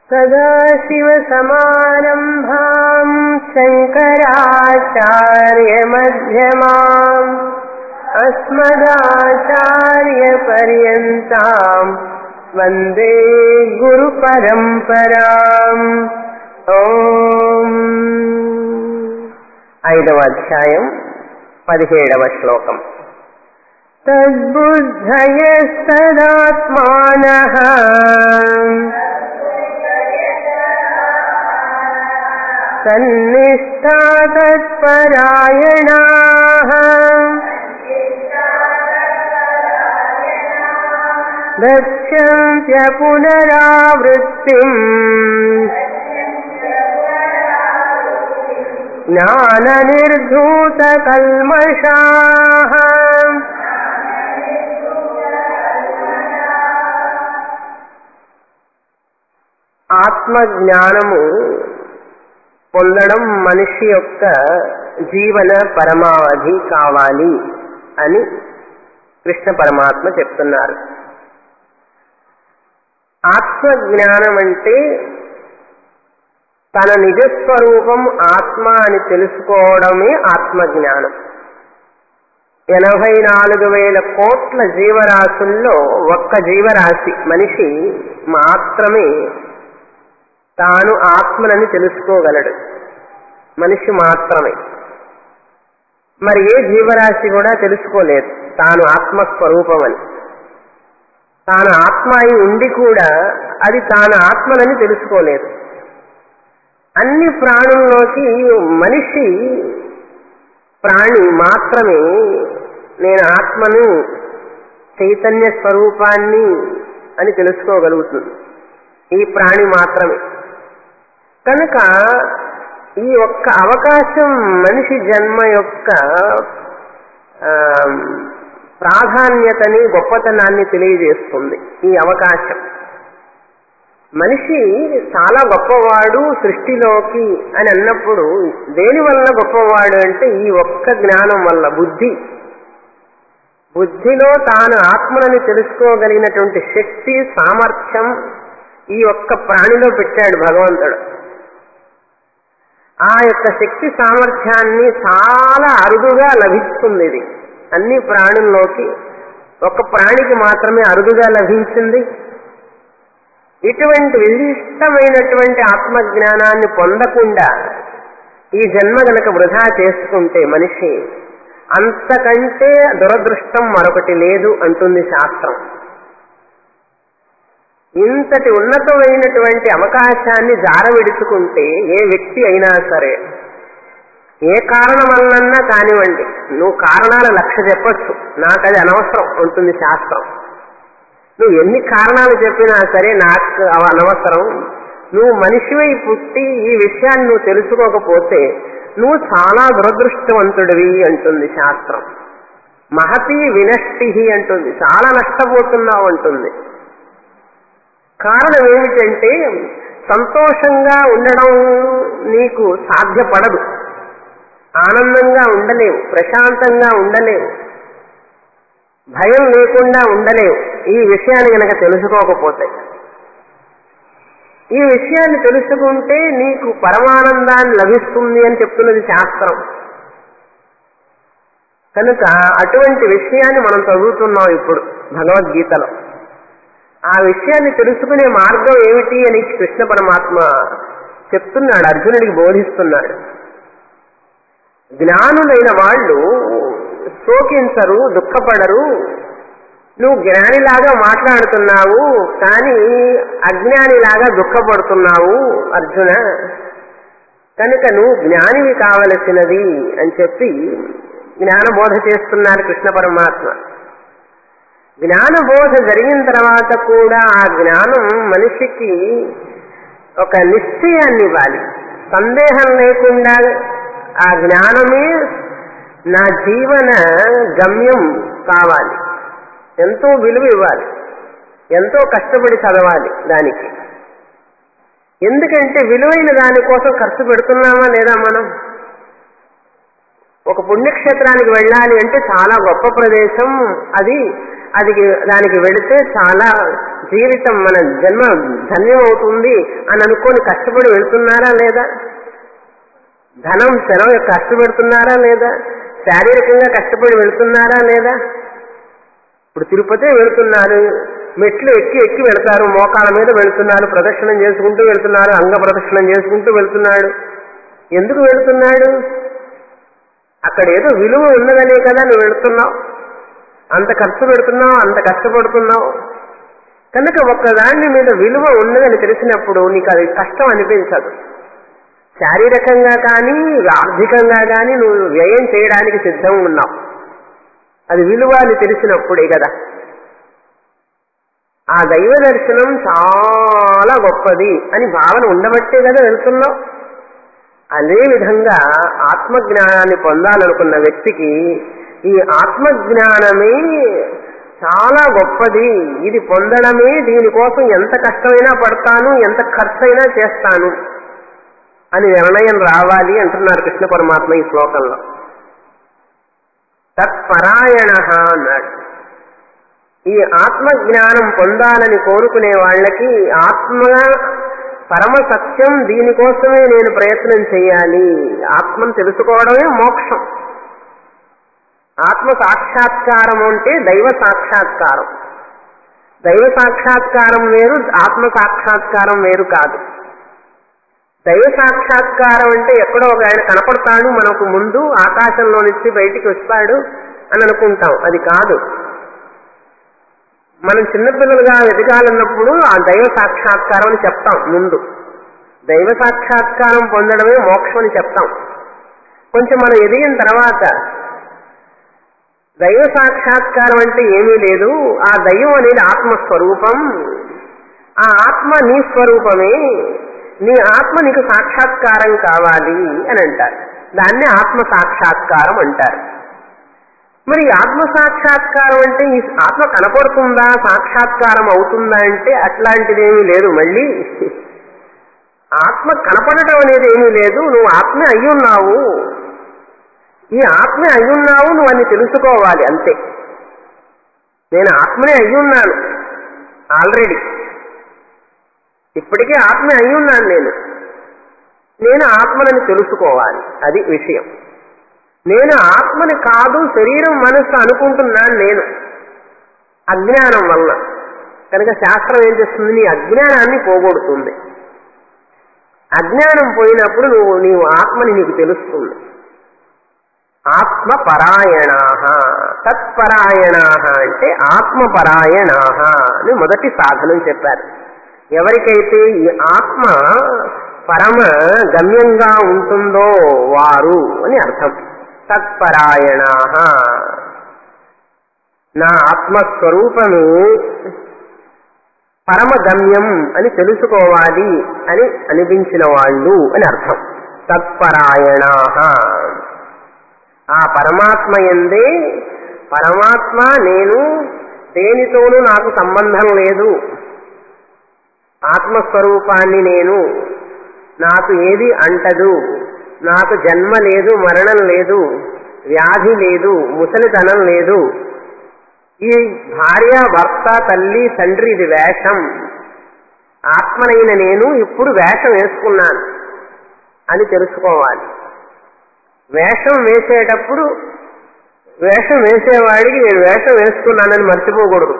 सदाशिवसमारम्भाम् शङ्कराचार्यमध्यमाम् अस्मदाचार्यपर्यन्ताम् वन्दे గురుపరంపరాం ఓం ఐదవ అధ్యాయం పదిహేడవ శ్లోకం తద్బుద్ధయస్తదాత్మానః సన్నిష్టా తత్పరాయణాః गच्छन्त्य पुनरावृत्तिम् ज्ञाननिर्धूतकल्मषाः ఆత్మ జ్ఞానము పొందడం మనిషి యొక్క జీవన పరమావధి కావాలి అని కృష్ణ పరమాత్మ చెప్తున్నారు ఆత్మ జ్ఞానం అంటే తన నిజస్వరూపం ఆత్మ అని తెలుసుకోవడమే ఆత్మ జ్ఞానం ఎనభై నాలుగు వేల కోట్ల జీవరాశుల్లో ఒక్క జీవరాశి మనిషి మాత్రమే తాను ఆత్మనని తెలుసుకోగలడు మనిషి మాత్రమే మరి ఏ జీవరాశి కూడా తెలుసుకోలేదు తాను ఆత్మస్వరూపమని తాను ఆత్మ అయి ఉండి కూడా అది తాను ఆత్మనని తెలుసుకోలేదు అన్ని ప్రాణుల్లోకి మనిషి ప్రాణి మాత్రమే నేను ఆత్మను చైతన్య స్వరూపాన్ని అని తెలుసుకోగలుగుతుంది ఈ ప్రాణి మాత్రమే కనుక ఈ ఒక్క అవకాశం మనిషి జన్మ యొక్క ప్రాధాన్యతని గొప్పతనాన్ని తెలియజేస్తుంది ఈ అవకాశం మనిషి చాలా గొప్పవాడు సృష్టిలోకి అని అన్నప్పుడు దేని వల్ల గొప్పవాడు అంటే ఈ ఒక్క జ్ఞానం వల్ల బుద్ధి బుద్ధిలో తాను ఆత్మనని తెలుసుకోగలిగినటువంటి శక్తి సామర్థ్యం ఈ ఒక్క ప్రాణిలో పెట్టాడు భగవంతుడు ఆ యొక్క శక్తి సామర్థ్యాన్ని చాలా అరుదుగా లభిస్తుంది ఇది అన్ని ప్రాణుల్లోకి ఒక ప్రాణికి మాత్రమే అరుదుగా లభించింది ఇటువంటి విశిష్టమైనటువంటి ఆత్మజ్ఞానాన్ని పొందకుండా ఈ జన్మ గనక వృధా చేసుకుంటే మనిషి అంతకంటే దురదృష్టం మరొకటి లేదు అంటుంది శాస్త్రం ఇంతటి ఉన్నతమైనటువంటి అవకాశాన్ని జారవిడుచుకుంటే ఏ వ్యక్తి అయినా సరే ఏ కారణం వల్లన్నా కానివ్వండి నువ్వు కారణాల లక్ష్య చెప్పొచ్చు నాకు అది అనవసరం ఉంటుంది శాస్త్రం నువ్వు ఎన్ని కారణాలు చెప్పినా సరే నాకు అనవసరం నువ్వు మనిషివై పుట్టి ఈ విషయాన్ని నువ్వు తెలుసుకోకపోతే నువ్వు చాలా దురదృష్టవంతుడివి అంటుంది శాస్త్రం మహతి వినష్టి అంటుంది చాలా నష్టపోతున్నావు అంటుంది కారణం ఏమిటంటే సంతోషంగా ఉండడం నీకు సాధ్యపడదు ఆనందంగా ఉండలేవు ప్రశాంతంగా ఉండలేవు భయం లేకుండా ఉండలేవు ఈ విషయాన్ని గనక తెలుసుకోకపోతే ఈ విషయాన్ని తెలుసుకుంటే నీకు పరమానందాన్ని లభిస్తుంది అని చెప్తున్నది శాస్త్రం కనుక అటువంటి విషయాన్ని మనం చదువుతున్నాం ఇప్పుడు భగవద్గీతలో ఆ విషయాన్ని తెలుసుకునే మార్గం ఏమిటి అని కృష్ణ పరమాత్మ చెప్తున్నాడు అర్జునుడికి బోధిస్తున్నాడు జ్ఞానులైన వాళ్ళు శోకించరు దుఃఖపడరు నువ్వు జ్ఞానిలాగా మాట్లాడుతున్నావు కానీ అజ్ఞానిలాగా దుఃఖపడుతున్నావు అర్జున కనుక నువ్వు జ్ఞానివి కావలసినది అని చెప్పి జ్ఞానబోధ చేస్తున్నారు కృష్ణ పరమాత్మ జ్ఞానబోధ జరిగిన తర్వాత కూడా ఆ జ్ఞానం మనిషికి ఒక నిశ్చయాన్ని ఇవ్వాలి సందేహం లేకుండా ఆ జ్ఞానమే నా జీవన గమ్యం కావాలి ఎంతో విలువ ఇవ్వాలి ఎంతో కష్టపడి చదవాలి దానికి ఎందుకంటే విలువైన దానికోసం ఖర్చు పెడుతున్నామా లేదా మనం ఒక పుణ్యక్షేత్రానికి వెళ్ళాలి అంటే చాలా గొప్ప ప్రదేశం అది అది దానికి వెళితే చాలా జీవితం మన జన్మ ధన్యమవుతుంది అని అనుకొని కష్టపడి వెళ్తున్నారా లేదా ధనం సెలవు కష్టపెడుతున్నారా లేదా శారీరకంగా కష్టపడి వెళ్తున్నారా లేదా ఇప్పుడు తిరుపతి వెళ్తున్నారు మెట్లు ఎక్కి ఎక్కి వెళ్తారు మోకాళ్ళ మీద వెళ్తున్నారు ప్రదక్షిణం చేసుకుంటూ వెళ్తున్నారు అంగ ప్రదక్షిణం చేసుకుంటూ వెళ్తున్నాడు ఎందుకు వెళ్తున్నాడు అక్కడ ఏదో విలువ ఉన్నదనే కదా నువ్వు వెళుతున్నావు అంత ఖర్చు పెడుతున్నావు అంత కష్టపడుతున్నావు కనుక ఒక్కదాని మీద విలువ ఉన్నదని తెలిసినప్పుడు నీకు అది కష్టం అనిపించదు శారీరకంగా కానీ ఆర్థికంగా కానీ నువ్వు వ్యయం చేయడానికి సిద్ధం ఉన్నావు అది విలువ అని తెలిసినప్పుడే కదా ఆ దైవ దర్శనం చాలా గొప్పది అని భావన ఉండబట్టే కదా వెళ్తున్నావు అదే విధంగా ఆత్మజ్ఞానాన్ని పొందాలనుకున్న వ్యక్తికి ఈ ఆత్మజ్ఞానమే చాలా గొప్పది ఇది పొందడమే దీనికోసం ఎంత కష్టమైనా పడతాను ఎంత ఖర్చైనా చేస్తాను అని నిర్ణయం రావాలి అంటున్నారు కృష్ణ పరమాత్మ ఈ శ్లోకంలో తత్పరాయణ అన్నాడు ఈ ఆత్మ జ్ఞానం పొందాలని కోరుకునే వాళ్ళకి ఆత్మ పరమ సత్యం దీనికోసమే నేను ప్రయత్నం చేయాలి ఆత్మను తెలుసుకోవడమే మోక్షం ఆత్మ సాక్షాత్కారం అంటే దైవ సాక్షాత్కారం దైవ సాక్షాత్కారం వేరు ఆత్మ సాక్షాత్కారం వేరు కాదు దైవ సాక్షాత్కారం అంటే ఎక్కడో ఒక ఆయన కనపడతాడు మనకు ముందు ఆకాశంలో నుంచి బయటికి వస్తాడు అని అనుకుంటాం అది కాదు మనం చిన్నపిల్లలుగా ఎదగాలన్నప్పుడు ఆ దైవ సాక్షాత్కారం అని చెప్తాం ముందు దైవ సాక్షాత్కారం పొందడమే మోక్షం అని చెప్తాం కొంచెం మనం ఎదిగిన తర్వాత దైవ సాక్షాత్కారం అంటే ఏమీ లేదు ఆ దైవం అనేది ఆత్మస్వరూపం ఆ ఆత్మ నీ స్వరూపమే నీ ఆత్మ నీకు సాక్షాత్కారం కావాలి అని అంటారు దాన్నే ఆత్మ సాక్షాత్కారం అంటారు మరి ఆత్మ సాక్షాత్కారం అంటే ఈ ఆత్మ కనపడుతుందా సాక్షాత్కారం అవుతుందా అంటే అట్లాంటిదేమీ లేదు మళ్ళీ ఆత్మ కనపడటం అనేది ఏమీ లేదు నువ్వు ఆత్మ అయ్యున్నావు ఈ ఆత్మ అయ్యున్నావు నువ్వు అన్ని తెలుసుకోవాలి అంతే నేను ఆత్మనే అయ్యున్నాను ఆల్రెడీ ఇప్పటికే ఆత్మ అయ్యున్నాను నేను నేను ఆత్మనని తెలుసుకోవాలి అది విషయం నేను ఆత్మని కాదు శరీరం మనస్సు అనుకుంటున్నాను నేను అజ్ఞానం వల్ల కనుక శాస్త్రం ఏం చేస్తుంది నీ అజ్ఞానాన్ని పోగొడుతుంది అజ్ఞానం పోయినప్పుడు నువ్వు నీవు ఆత్మని నీకు తెలుస్తుంది ఆత్మ పరాయణా తత్పరాయణా అంటే ఆత్మపరాయణా అని మొదటి సాధనం చెప్పారు ఎవరికైతే ఈ ఆత్మ పరమ గమ్యంగా ఉంటుందో వారు అని అర్థం తత్పరాయణా నా ఆత్మస్వరూపమే పరమగమ్యం అని తెలుసుకోవాలి అని అనిపించిన వాళ్ళు అని అర్థం తత్పరాయణా ఆ పరమాత్మ ఎందే పరమాత్మ నేను దేనితోనూ నాకు సంబంధం లేదు ఆత్మస్వరూపాన్ని నేను నాకు ఏది అంటదు నాకు జన్మ లేదు మరణం లేదు వ్యాధి లేదు ముసలితనం లేదు ఈ భార్య భర్త తల్లి తండ్రి ఇది వేషం ఆత్మనైన నేను ఇప్పుడు వేషం వేసుకున్నాను అని తెలుసుకోవాలి వేషం వేసేటప్పుడు వేషం వేసేవాడికి నేను వేషం వేసుకున్నానని మర్చిపోకూడదు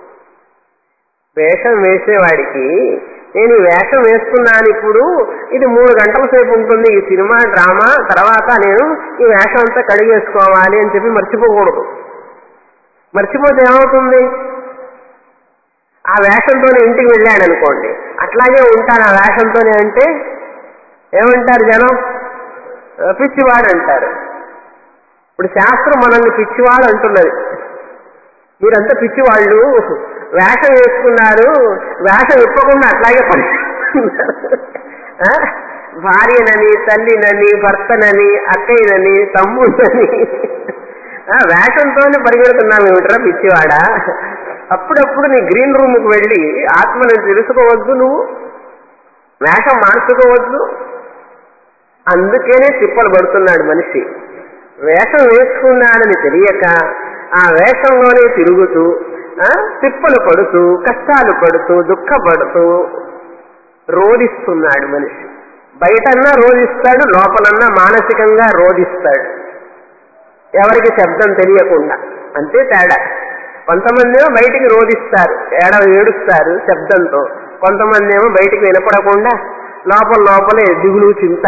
వేషం వేసేవాడికి నేను ఈ వేషం వేసుకున్నాను ఇప్పుడు ఇది మూడు గంటల సేపు ఉంటుంది ఈ సినిమా డ్రామా తర్వాత నేను ఈ వేషం అంతా కడిగేసుకోవాలి అని చెప్పి మర్చిపోకూడదు మర్చిపోతే ఏమవుతుంది ఆ వేషంతోనే ఇంటికి వెళ్ళాడు అనుకోండి అట్లాగే ఉంటాను ఆ వేషంతోనే అంటే ఏమంటారు జనం పిచ్చివాడు అంటారు ఇప్పుడు శాస్త్రం మనల్ని పిచ్చివాడు అంటున్నది మీరంతా పిచ్చివాళ్ళు వేషం వేసుకున్నారు వేషం ఇప్పకుండా అట్లాగే పని భార్యనని తల్లినని భర్తనని అక్కయ్యనని తమ్ముడని వేషంతోనే పరిగెడుతున్నావు ఏమిట్రా పిచ్చివాడా అప్పుడప్పుడు నీ గ్రీన్ రూమ్కి వెళ్ళి ఆత్మని తెలుసుకోవద్దు నువ్వు వేషం మార్చుకోవద్దు అందుకేనే తిప్పలు పడుతున్నాడు మనిషి వేషం వేసుకున్నాడని తెలియక ఆ వేషంలోనే తిరుగుతూ ఆ, తిప్పలు పడుతూ కష్టాలు పడుతూ దుఃఖపడుతూ రోధిస్తున్నాడు మనిషి బయటన్నా రోధిస్తాడు లోపలన్నా మానసికంగా రోధిస్తాడు ఎవరికి శబ్దం తెలియకుండా అంతే తేడా కొంతమంది ఏమో బయటికి రోధిస్తారు ఏడ ఏడుస్తారు శబ్దంతో కొంతమంది ఏమో బయటికి వినపడకుండా లోపల లోపలే దిగులు చింత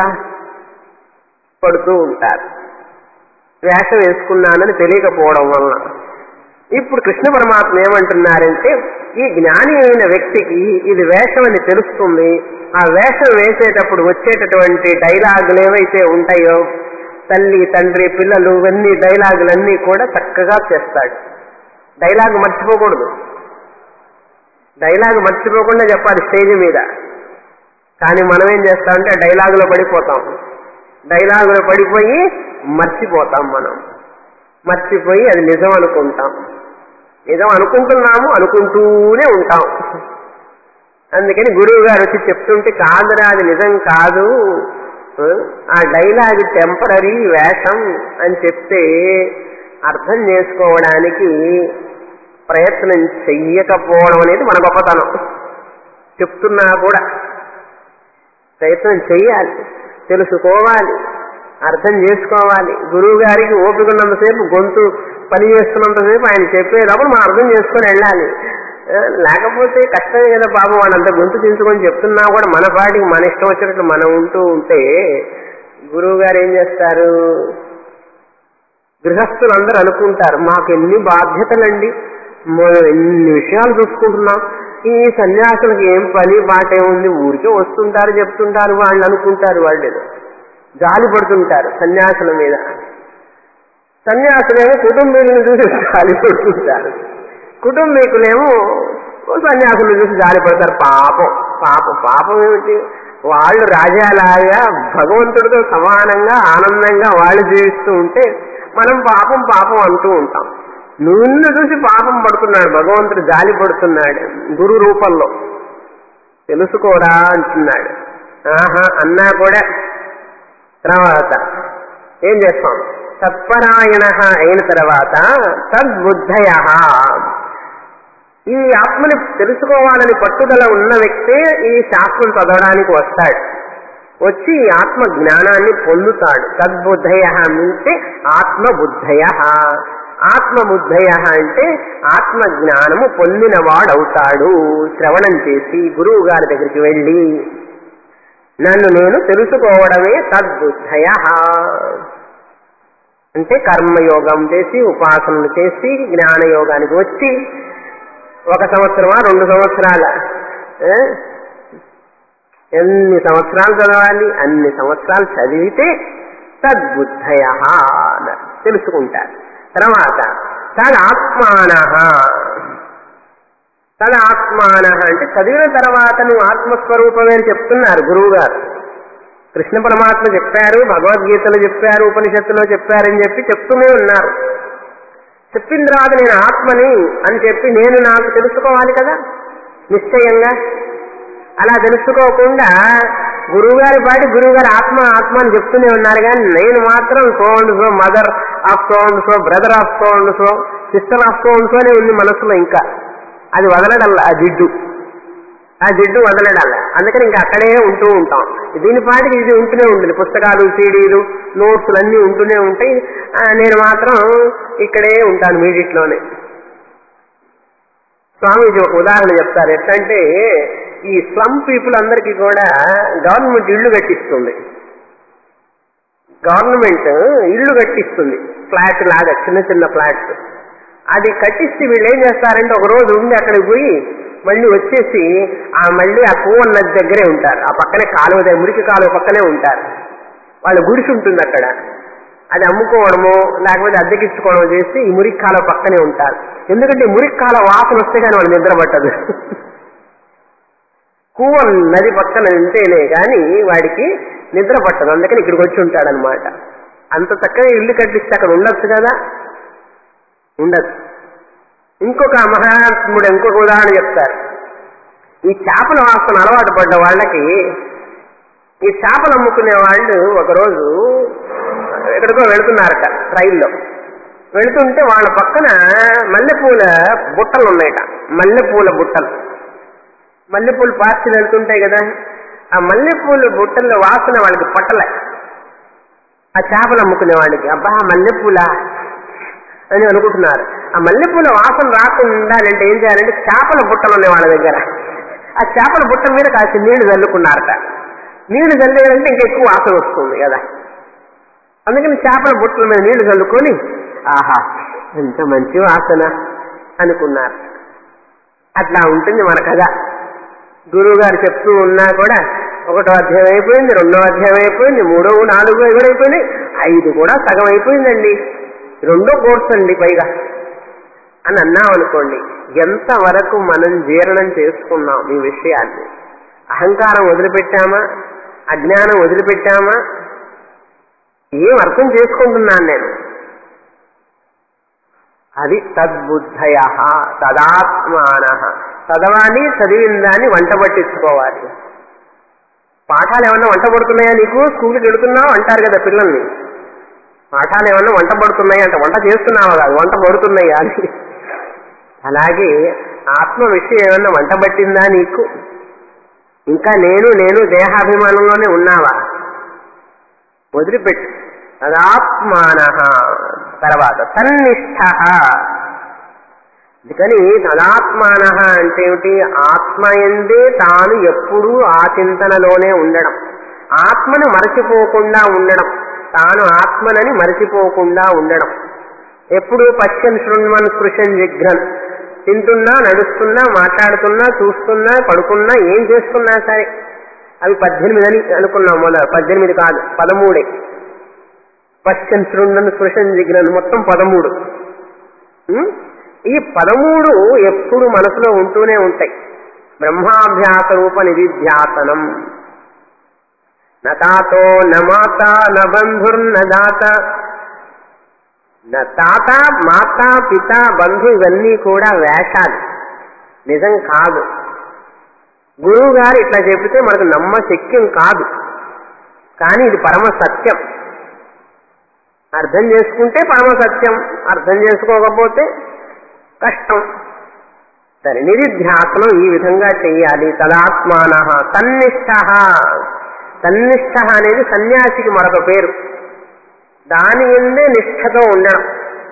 పడుతూ ఉంటారు వేషం వేసుకున్నానని తెలియకపోవడం వలన ఇప్పుడు కృష్ణ పరమాత్మ ఏమంటున్నారంటే ఈ జ్ఞాని అయిన వ్యక్తికి ఇది వేషం అని తెలుస్తుంది ఆ వేషం వేసేటప్పుడు వచ్చేటటువంటి డైలాగులు ఏవైతే ఉంటాయో తల్లి తండ్రి పిల్లలు ఇవన్నీ డైలాగులన్నీ కూడా చక్కగా చేస్తాడు డైలాగ్ మర్చిపోకూడదు డైలాగ్ మర్చిపోకుండా చెప్పాలి స్టేజ్ మీద కానీ మనం ఏం చేస్తామంటే ఆ డైలాగులో పడిపోతాం డైలాగులో పడిపోయి మర్చిపోతాం మనం మర్చిపోయి అది నిజం అనుకుంటాం నిజం అనుకుంటున్నాము అనుకుంటూనే ఉంటాం అందుకని గురువు గారు వచ్చి చెప్తుంటే కాదురా అది నిజం కాదు ఆ డైలాగ్ టెంపరీ వేషం అని చెప్తే అర్థం చేసుకోవడానికి ప్రయత్నం చెయ్యకపోవడం అనేది మన గొప్పతనం చెప్తున్నా కూడా ప్రయత్నం చెయ్యాలి తెలుసుకోవాలి అర్థం చేసుకోవాలి గురువు గారికి ఓపిక ఉన్నంతసేపు గొంతు పని చేస్తున్నంతసేపు ఆయన చెప్పేటప్పుడు మనం అర్థం చేసుకొని వెళ్ళాలి ఆ, లేకపోతే కష్టమే కదా బాబు వాళ్ళంత గొంతు తీసుకొని చెప్తున్నా కూడా మన పాటికి మన ఇష్టం వచ్చినట్లు మనం ఉంటూ ఉంటే గురువు గారు ఏం చేస్తారు గృహస్థులు అందరూ అనుకుంటారు మాకు ఎన్ని బాధ్యతలండి మనం ఎన్ని విషయాలు చూసుకుంటున్నాం ఈ సన్యాసులకు ఏం పని బాటే ఉంది ఊరికే వస్తుంటారు చెప్తుంటారు వాళ్ళు అనుకుంటారు వాళ్ళు ఏదో. జాలి పడుతుంటారు సన్యాసుల మీద సన్యాసులేమో కుటుంబీకులను చూసి జాలి పడుతుంటారు కుటుంబీకులేమో సన్యాసులను చూసి జాలి పడతారు పాపం పాపం పాపం ఏమిటి వాళ్ళు రాజాలాగా భగవంతుడితో సమానంగా ఆనందంగా వాళ్ళు జీవిస్తూ ఉంటే మనం పాపం పాపం అంటూ ఉంటాం నిన్ను చూసి పాపం పడుతున్నాడు భగవంతుడు జాలి పడుతున్నాడు గురు రూపంలో తెలుసుకోరా అంటున్నాడు ఆహా అన్నా కూడా తర్వాత ఏం చేస్తాం తత్పరాయణ అయిన తర్వాత తద్బుద్ధయ ఈ ఆత్మని తెలుసుకోవాలని పట్టుదల ఉన్న వ్యక్తే ఈ శాస్త్రం చదవడానికి వస్తాడు వచ్చి ఈ ఆత్మ జ్ఞానాన్ని పొందుతాడు తద్బుద్ధయ అంటే ఆత్మబుద్ధయ ఆత్మబుద్ధయ అంటే ఆత్మ జ్ఞానము పొందినవాడవుతాడు శ్రవణం చేసి గురువు గారి దగ్గరికి వెళ్ళి నన్ను నేను తెలుసుకోవడమే తద్బుద్ధయ అంటే కర్మయోగం చేసి ఉపాసనలు చేసి జ్ఞానయోగానికి వచ్చి ఒక సంవత్సరమా రెండు సంవత్సరాల ఆ? ఎన్ని సంవత్సరాలు చదవాలి అన్ని సంవత్సరాలు చదివితే తద్బుద్ధయ అన్నారు తెలుసుకుంటారు తర్వాత తదాత్మాన తదాత్మాన అంటే చదివిన తర్వాత నువ్వు ఆత్మస్వరూపమే అని చెప్తున్నారు గురువు గారు కృష్ణ పరమాత్మ చెప్పారు భగవద్గీతలో చెప్పారు ఉపనిషత్తులో చెప్పారని చెప్పి చెప్తూనే ఉన్నారు చెప్పిన తర్వాత నేను ఆత్మని అని చెప్పి నేను నాకు తెలుసుకోవాలి కదా నిశ్చయంగా అలా తెలుసుకోకుండా గురువుగారి పాటి గురువుగారు ఆత్మ ఆత్మ అని చెప్తూనే ఉన్నారు కానీ నేను మాత్రం so and so mother of so and so brother of so and so sister of so and so అనే ఉంది మనసులో ఇంకా అది వదలడల్లా ఆ జిడ్డు ఆ జిడ్డు వదలడాల అందుకని ఇంకా అక్కడే ఉంటూ ఉంటాం దీని పాటికి ఇది ఉంటూనే ఉంటుంది పుస్తకాలు సీడీలు నోట్స్లు అన్నీ ఉంటూనే ఉంటాయి ఆ, నేను మాత్రం ఇక్కడే ఉంటాను మీడిట్లోనే స్వామీజీ ఒక ఉదాహరణ చెప్తారు ఎట్లంటే ఈ స్లమ్ పీపుల్ అందరికీ కూడా గవర్నమెంట్ ఇళ్లు కట్టిస్తుంది గవర్నమెంట్ ఇల్లు కట్టిస్తుంది ఫ్లాట్ లాగా చిన్న చిన్న ఫ్లాట్స్ అది కట్టిస్తే వీళ్ళు ఏం చేస్తారంటే ఒక రోజు ఉండి అక్కడికి పోయి మళ్ళీ వచ్చేసి ఆ మళ్ళీ ఆ కోవ నది దగ్గరే ఉంటారు ఆ పక్కనే కాలువ దగ్గర మురికి కాలువ పక్కనే ఉంటారు వాళ్ళ గుడిసి ఉంటుంది అక్కడ అది అమ్ముకోవడము లేకపోతే అద్దెకిచ్చుకోవడం చేసి ఈ మురికి కాలువ పక్కనే ఉంటారు ఎందుకంటే ఈ మురికి కాలువ వాసన వస్తే కానీ వాళ్ళు నిద్ర పట్టదు కూవ నది పక్కన ఉంటేనే కానీ వాడికి నిద్ర పట్టదు అందుకని ఇక్కడికి వచ్చి ఉంటాడనమాట అంత చక్కగా ఇల్లు కట్టిస్తే అక్కడ ఉండొచ్చు కదా ఉండదు ఇంకొక మహాత్ముడు ఇంకొక ఉదాహరణ చెప్తారు ఈ చేపల వాసన అలవాటు పడ్డ వాళ్ళకి ఈ చేపలు అమ్ముకునే వాళ్ళు ఒకరోజు ఎక్కడికో వెళుతున్నారట రైల్లో వెళుతుంటే వాళ్ళ పక్కన మల్లెపూల బుట్టలు ఉన్నాయట మల్లెపూల బుట్టలు మల్లెపూలు పార్సీలు వెళ్తుంటాయి కదా ఆ మల్లెపూల బుట్టల్లో వాసన వాళ్ళకి పట్టలే ఆ చేపలు అమ్ముకునే వాళ్ళకి అబ్బా మల్లెపూల అని అనుకుంటున్నారు ఆ మల్లెపూల వాసన రాకుండా అంటే ఏం చేయాలంటే చేపల బుట్టలు ఉన్నాయి వాళ్ళ దగ్గర ఆ చేపల బుట్ట మీద కాసి నీళ్లు చల్లుకున్నారట నీళ్లు చల్లేదంటే ఇంకా ఎక్కువ వాసన వస్తుంది కదా అందుకని చేపల బుట్టల మీద నీళ్లు చల్లుకొని ఆహా ఎంత మంచి వాసన అనుకున్నారు అట్లా ఉంటుంది మన కథ గురువు గారు చెప్తూ ఉన్నా కూడా ఒకటో అధ్యాయం అయిపోయింది రెండో అధ్యాయం అయిపోయింది మూడో నాలుగో ఎవరు అయిపోయినాయి ఐదు కూడా సగం అయిపోయిందండి రెండో కోర్సు అండి పైగా అని అన్నాం అనుకోండి ఎంతవరకు మనం జీర్ణం చేసుకున్నాం ఈ విషయాన్ని అహంకారం వదిలిపెట్టామా అజ్ఞానం వదిలిపెట్టామా ఏం అర్థం చేసుకుంటున్నాను నేను అది తద్బుద్ధయ తదాత్మాన చదవాలి చదివిన దాన్ని వంట పట్టించుకోవాలి పాఠాలు ఏమన్నా వంట పడుతున్నాయా నీకు స్కూల్కి వెళుతున్నావు అంటారు కదా పిల్లల్ని పాఠాలు ఏమన్నా వంట పడుతున్నాయా అంటే వంట చేస్తున్నావా కాదు వంట పడుతున్నాయా అని అలాగే ఆత్మ విషయం ఏమన్నా వంట పట్టిందా నీకు ఇంకా నేను నేను దేహాభిమానంలోనే ఉన్నావా వదిలిపెట్టు తదాత్మాన తర్వాత తన్నిష్ట అందుకని తదాత్మాన అంటే ఏమిటి ఆత్మ ఎందే తాను ఎప్పుడూ ఆ చింతనలోనే ఉండడం ఆత్మను మరచిపోకుండా ఉండడం తాను ఆత్మనని మరచిపోకుండా ఉండడం ఎప్పుడు పశ్చన్ శృణ్వన్ స్పృశన్ జిఘ్రన్ తింటున్నా నడుస్తున్నా మాట్లాడుతున్నా చూస్తున్నా పడుకున్నా ఏం చేస్తున్నా సరే అవి పద్దెనిమిది అని అనుకున్నాం మొదలు పద్దెనిమిది కాదు పదమూడే పశ్చన్ శృణ్వన్ స్పృశన్ జిఘ్రన్ మొత్తం పదమూడు ఉం? ఈ పదమూడు ఎప్పుడు మనసులో ఉంటూనే ఉంటాయి బ్రహ్మాభ్యాస రూప నిధిధ్యాసనం నతాతో నమాత బంధుర్న దాత తాత మాత పిత బంధు ఇవన్నీ కూడా వేషాలు నిజం కాదు గురువు గారు ఇట్లా చెబితే మనకు నమ్మశక్యం కాదు కానీ ఇది పరమ సత్యం అర్థం చేసుకుంటే పరమ సత్యం అర్థం చేసుకోకపోతే కష్టం సరే నిధిధ్యాసనం ఈ విధంగా చెయ్యాలి తదాత్మాన తన్నిష్ట తన్నిష్ట అనేది సన్యాసికి మరొక పేరు దాని ఎందే నిష్ఠతో ఉండడం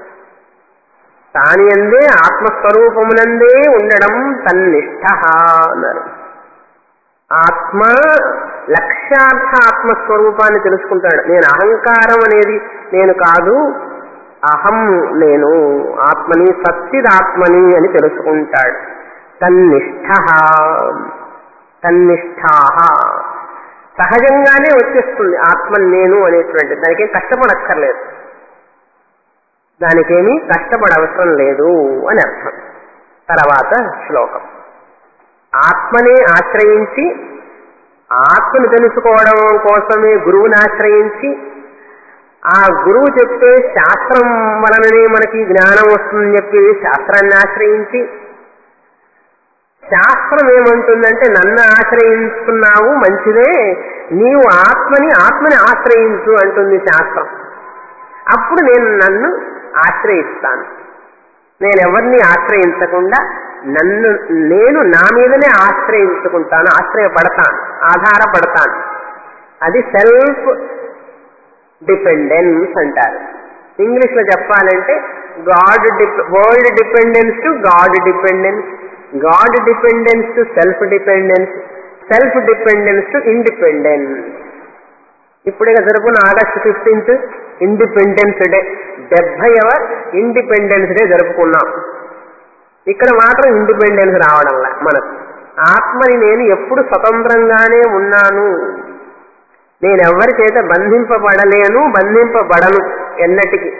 దాని ఎందే ఆత్మస్వరూపమునందే ఉండడం తన్నిష్ట అన్నారు ఆత్మ లక్ష్యార్థ ఆత్మస్వరూపాన్ని తెలుసుకుంటాడు నేను అహంకారం అనేది నేను కాదు అహం నేను ఆత్మని సచ్చిదాత్మని అని తెలుసుకుంటాడు తన్నిష్ట తన్నిష్టా సహజంగానే వచ్చేస్తుంది ఆత్మ నేను అనేటువంటి దానికేం కష్టపడక్కర్లేదు దానికేమీ కష్టపడవసరం లేదు అని అర్థం తర్వాత శ్లోకం ఆత్మనే ఆశ్రయించి ఆత్మను తెలుసుకోవడం కోసమే గురువుని ఆశ్రయించి ఆ గురువు చెప్పే శాస్త్రం వలననే మనకి జ్ఞానం వస్తుందని చెప్పి శాస్త్రాన్ని ఆశ్రయించి శాస్త్రం ఏమంటుందంటే నన్ను ఆశ్రయిస్తున్నావు మంచిదే నీవు ఆత్మని ఆత్మని ఆశ్రయించు అంటుంది శాస్త్రం అప్పుడు నేను నన్ను ఆశ్రయిస్తాను నేను ఎవరిని ఆశ్రయించకుండా నన్ను నేను నా మీదనే ఆశ్రయించుకుంటాను ఆశ్రయపడతాను ఆధారపడతాను అది సెల్ఫ్ డిపెండెన్స్ అంటారు ఇంగ్లీష్ లో చెప్పాలంటే god world dependence to god dependence god dependence to self dependence self dependence to independence ఇప్పుడే జరుపుకున్న ఆగస్ట్ ఫిఫ్టీన్త్ ఇండిపెండెన్స్ డే డెబ్బైవ ఇండిపెండెన్స్ డే జరుపుకున్నాం ఇక్కడ మాత్రం ఇండిపెండెన్స్ రావడంలా మనకు ఆత్మని నేను ఎప్పుడు స్వతంత్రంగానే ఉన్నాను నేను ఎవరి చేత బంధింపబడలేను బంధింపబడను ఎన్నటికి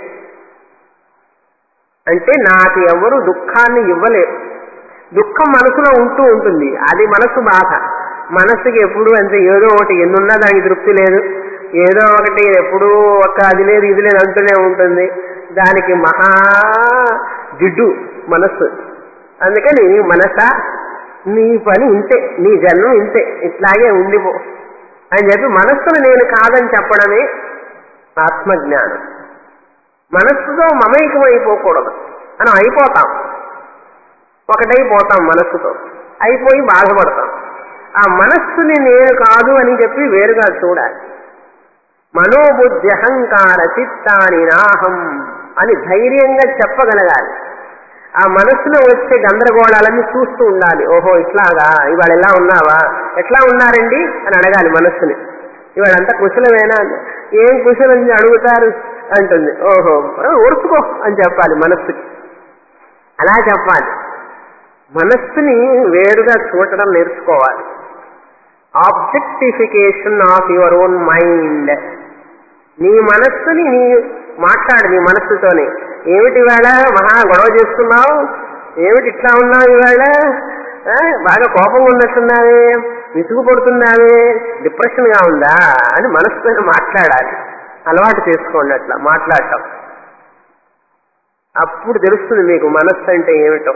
అంటే నాకు ఎవరు దుఃఖాన్ని ఇవ్వలేరు దుఃఖం మనసులో ఉంటూ ఉంటుంది అది మనసు బాధ మనసుకి ఎప్పుడు అంతే ఏదో ఒకటి ఎన్నున్నా దానికి తృప్తి లేదు ఏదో ఒకటి ఎప్పుడూ ఒక అది లేదు ఇది లేదు అంటూనే ఉంటుంది దానికి మహా జిడ్డు మనస్సు అందుకని మనస నీ పని ఇంతే నీ జన్మం ఇంతే ఇట్లాగే ఉండిపో అని చెప్పి మనస్సును నేను కాదని చెప్పడమే ఆత్మజ్ఞానం మనస్సుతో మమైకం అయిపోకూడదు మనం అయిపోతాం ఒకటైపోతాం మనస్సుతో అయిపోయి బాధపడతాం ఆ మనస్సుని నేను కాదు అని చెప్పి వేరుగా చూడాలి మనోబుద్ధి అహంకార చిత్తాని నాహం అని ధైర్యంగా చెప్పగలగాలి ఆ మనస్సులో వచ్చే గందరగోళాలన్నీ చూస్తూ ఉండాలి ఓహో ఇట్లాగా ఇవాళ ఎలా ఉన్నావా ఎట్లా ఉన్నారండి అని అడగాలి మనస్సుని ఇవాళంతా కుశలమేనా అని. ఏం కుశలం అడుగుతారు అంటుంది ఓహో ఓర్చుకో అని చెప్పాలి మనస్సుకి అలా చెప్పాలి మనస్సుని వేరుగా చూడటం నేర్చుకోవాలి objectification of your own mind నీ మనస్సుని నీ మాట్లాడు నీ మనస్సుతోనే ఏమిటి ఇవాళ మహా గొడవ చేస్తున్నావు ఏమిటి ఇట్లా ఉన్నావు ఇవాళ ఆ, బాగా కోపంగా ఉన్నట్టున్నావే విసుగు పడుతున్నావే డిప్రెషన్ గా ఉందా అని మనస్సుతో మాట్లాడాలి అలవాటు చేసుకోండి అట్లా మాట్లాడటం అప్పుడు తెలుస్తుంది మీకు మనస్సు అంటే ఏమిటో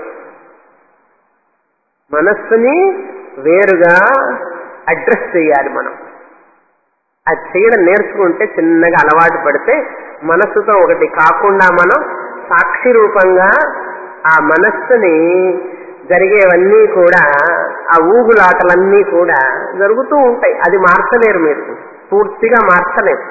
మనస్సుని వేరుగా అడ్రస్ చేయాలి మనం అది చేయడం నేర్చుకుంటే చిన్నగా అలవాటు పడితే మనస్సుతో ఒకటి కాకుండా మనం సాక్షి రూపంగా ఆ మనస్సుని జరిగేవన్నీ కూడా ఆ ఊగులాటలన్నీ కూడా జరుగుతూ ఉంటాయి అది మార్చలేరు మీరు పూర్తిగా మార్చలేరు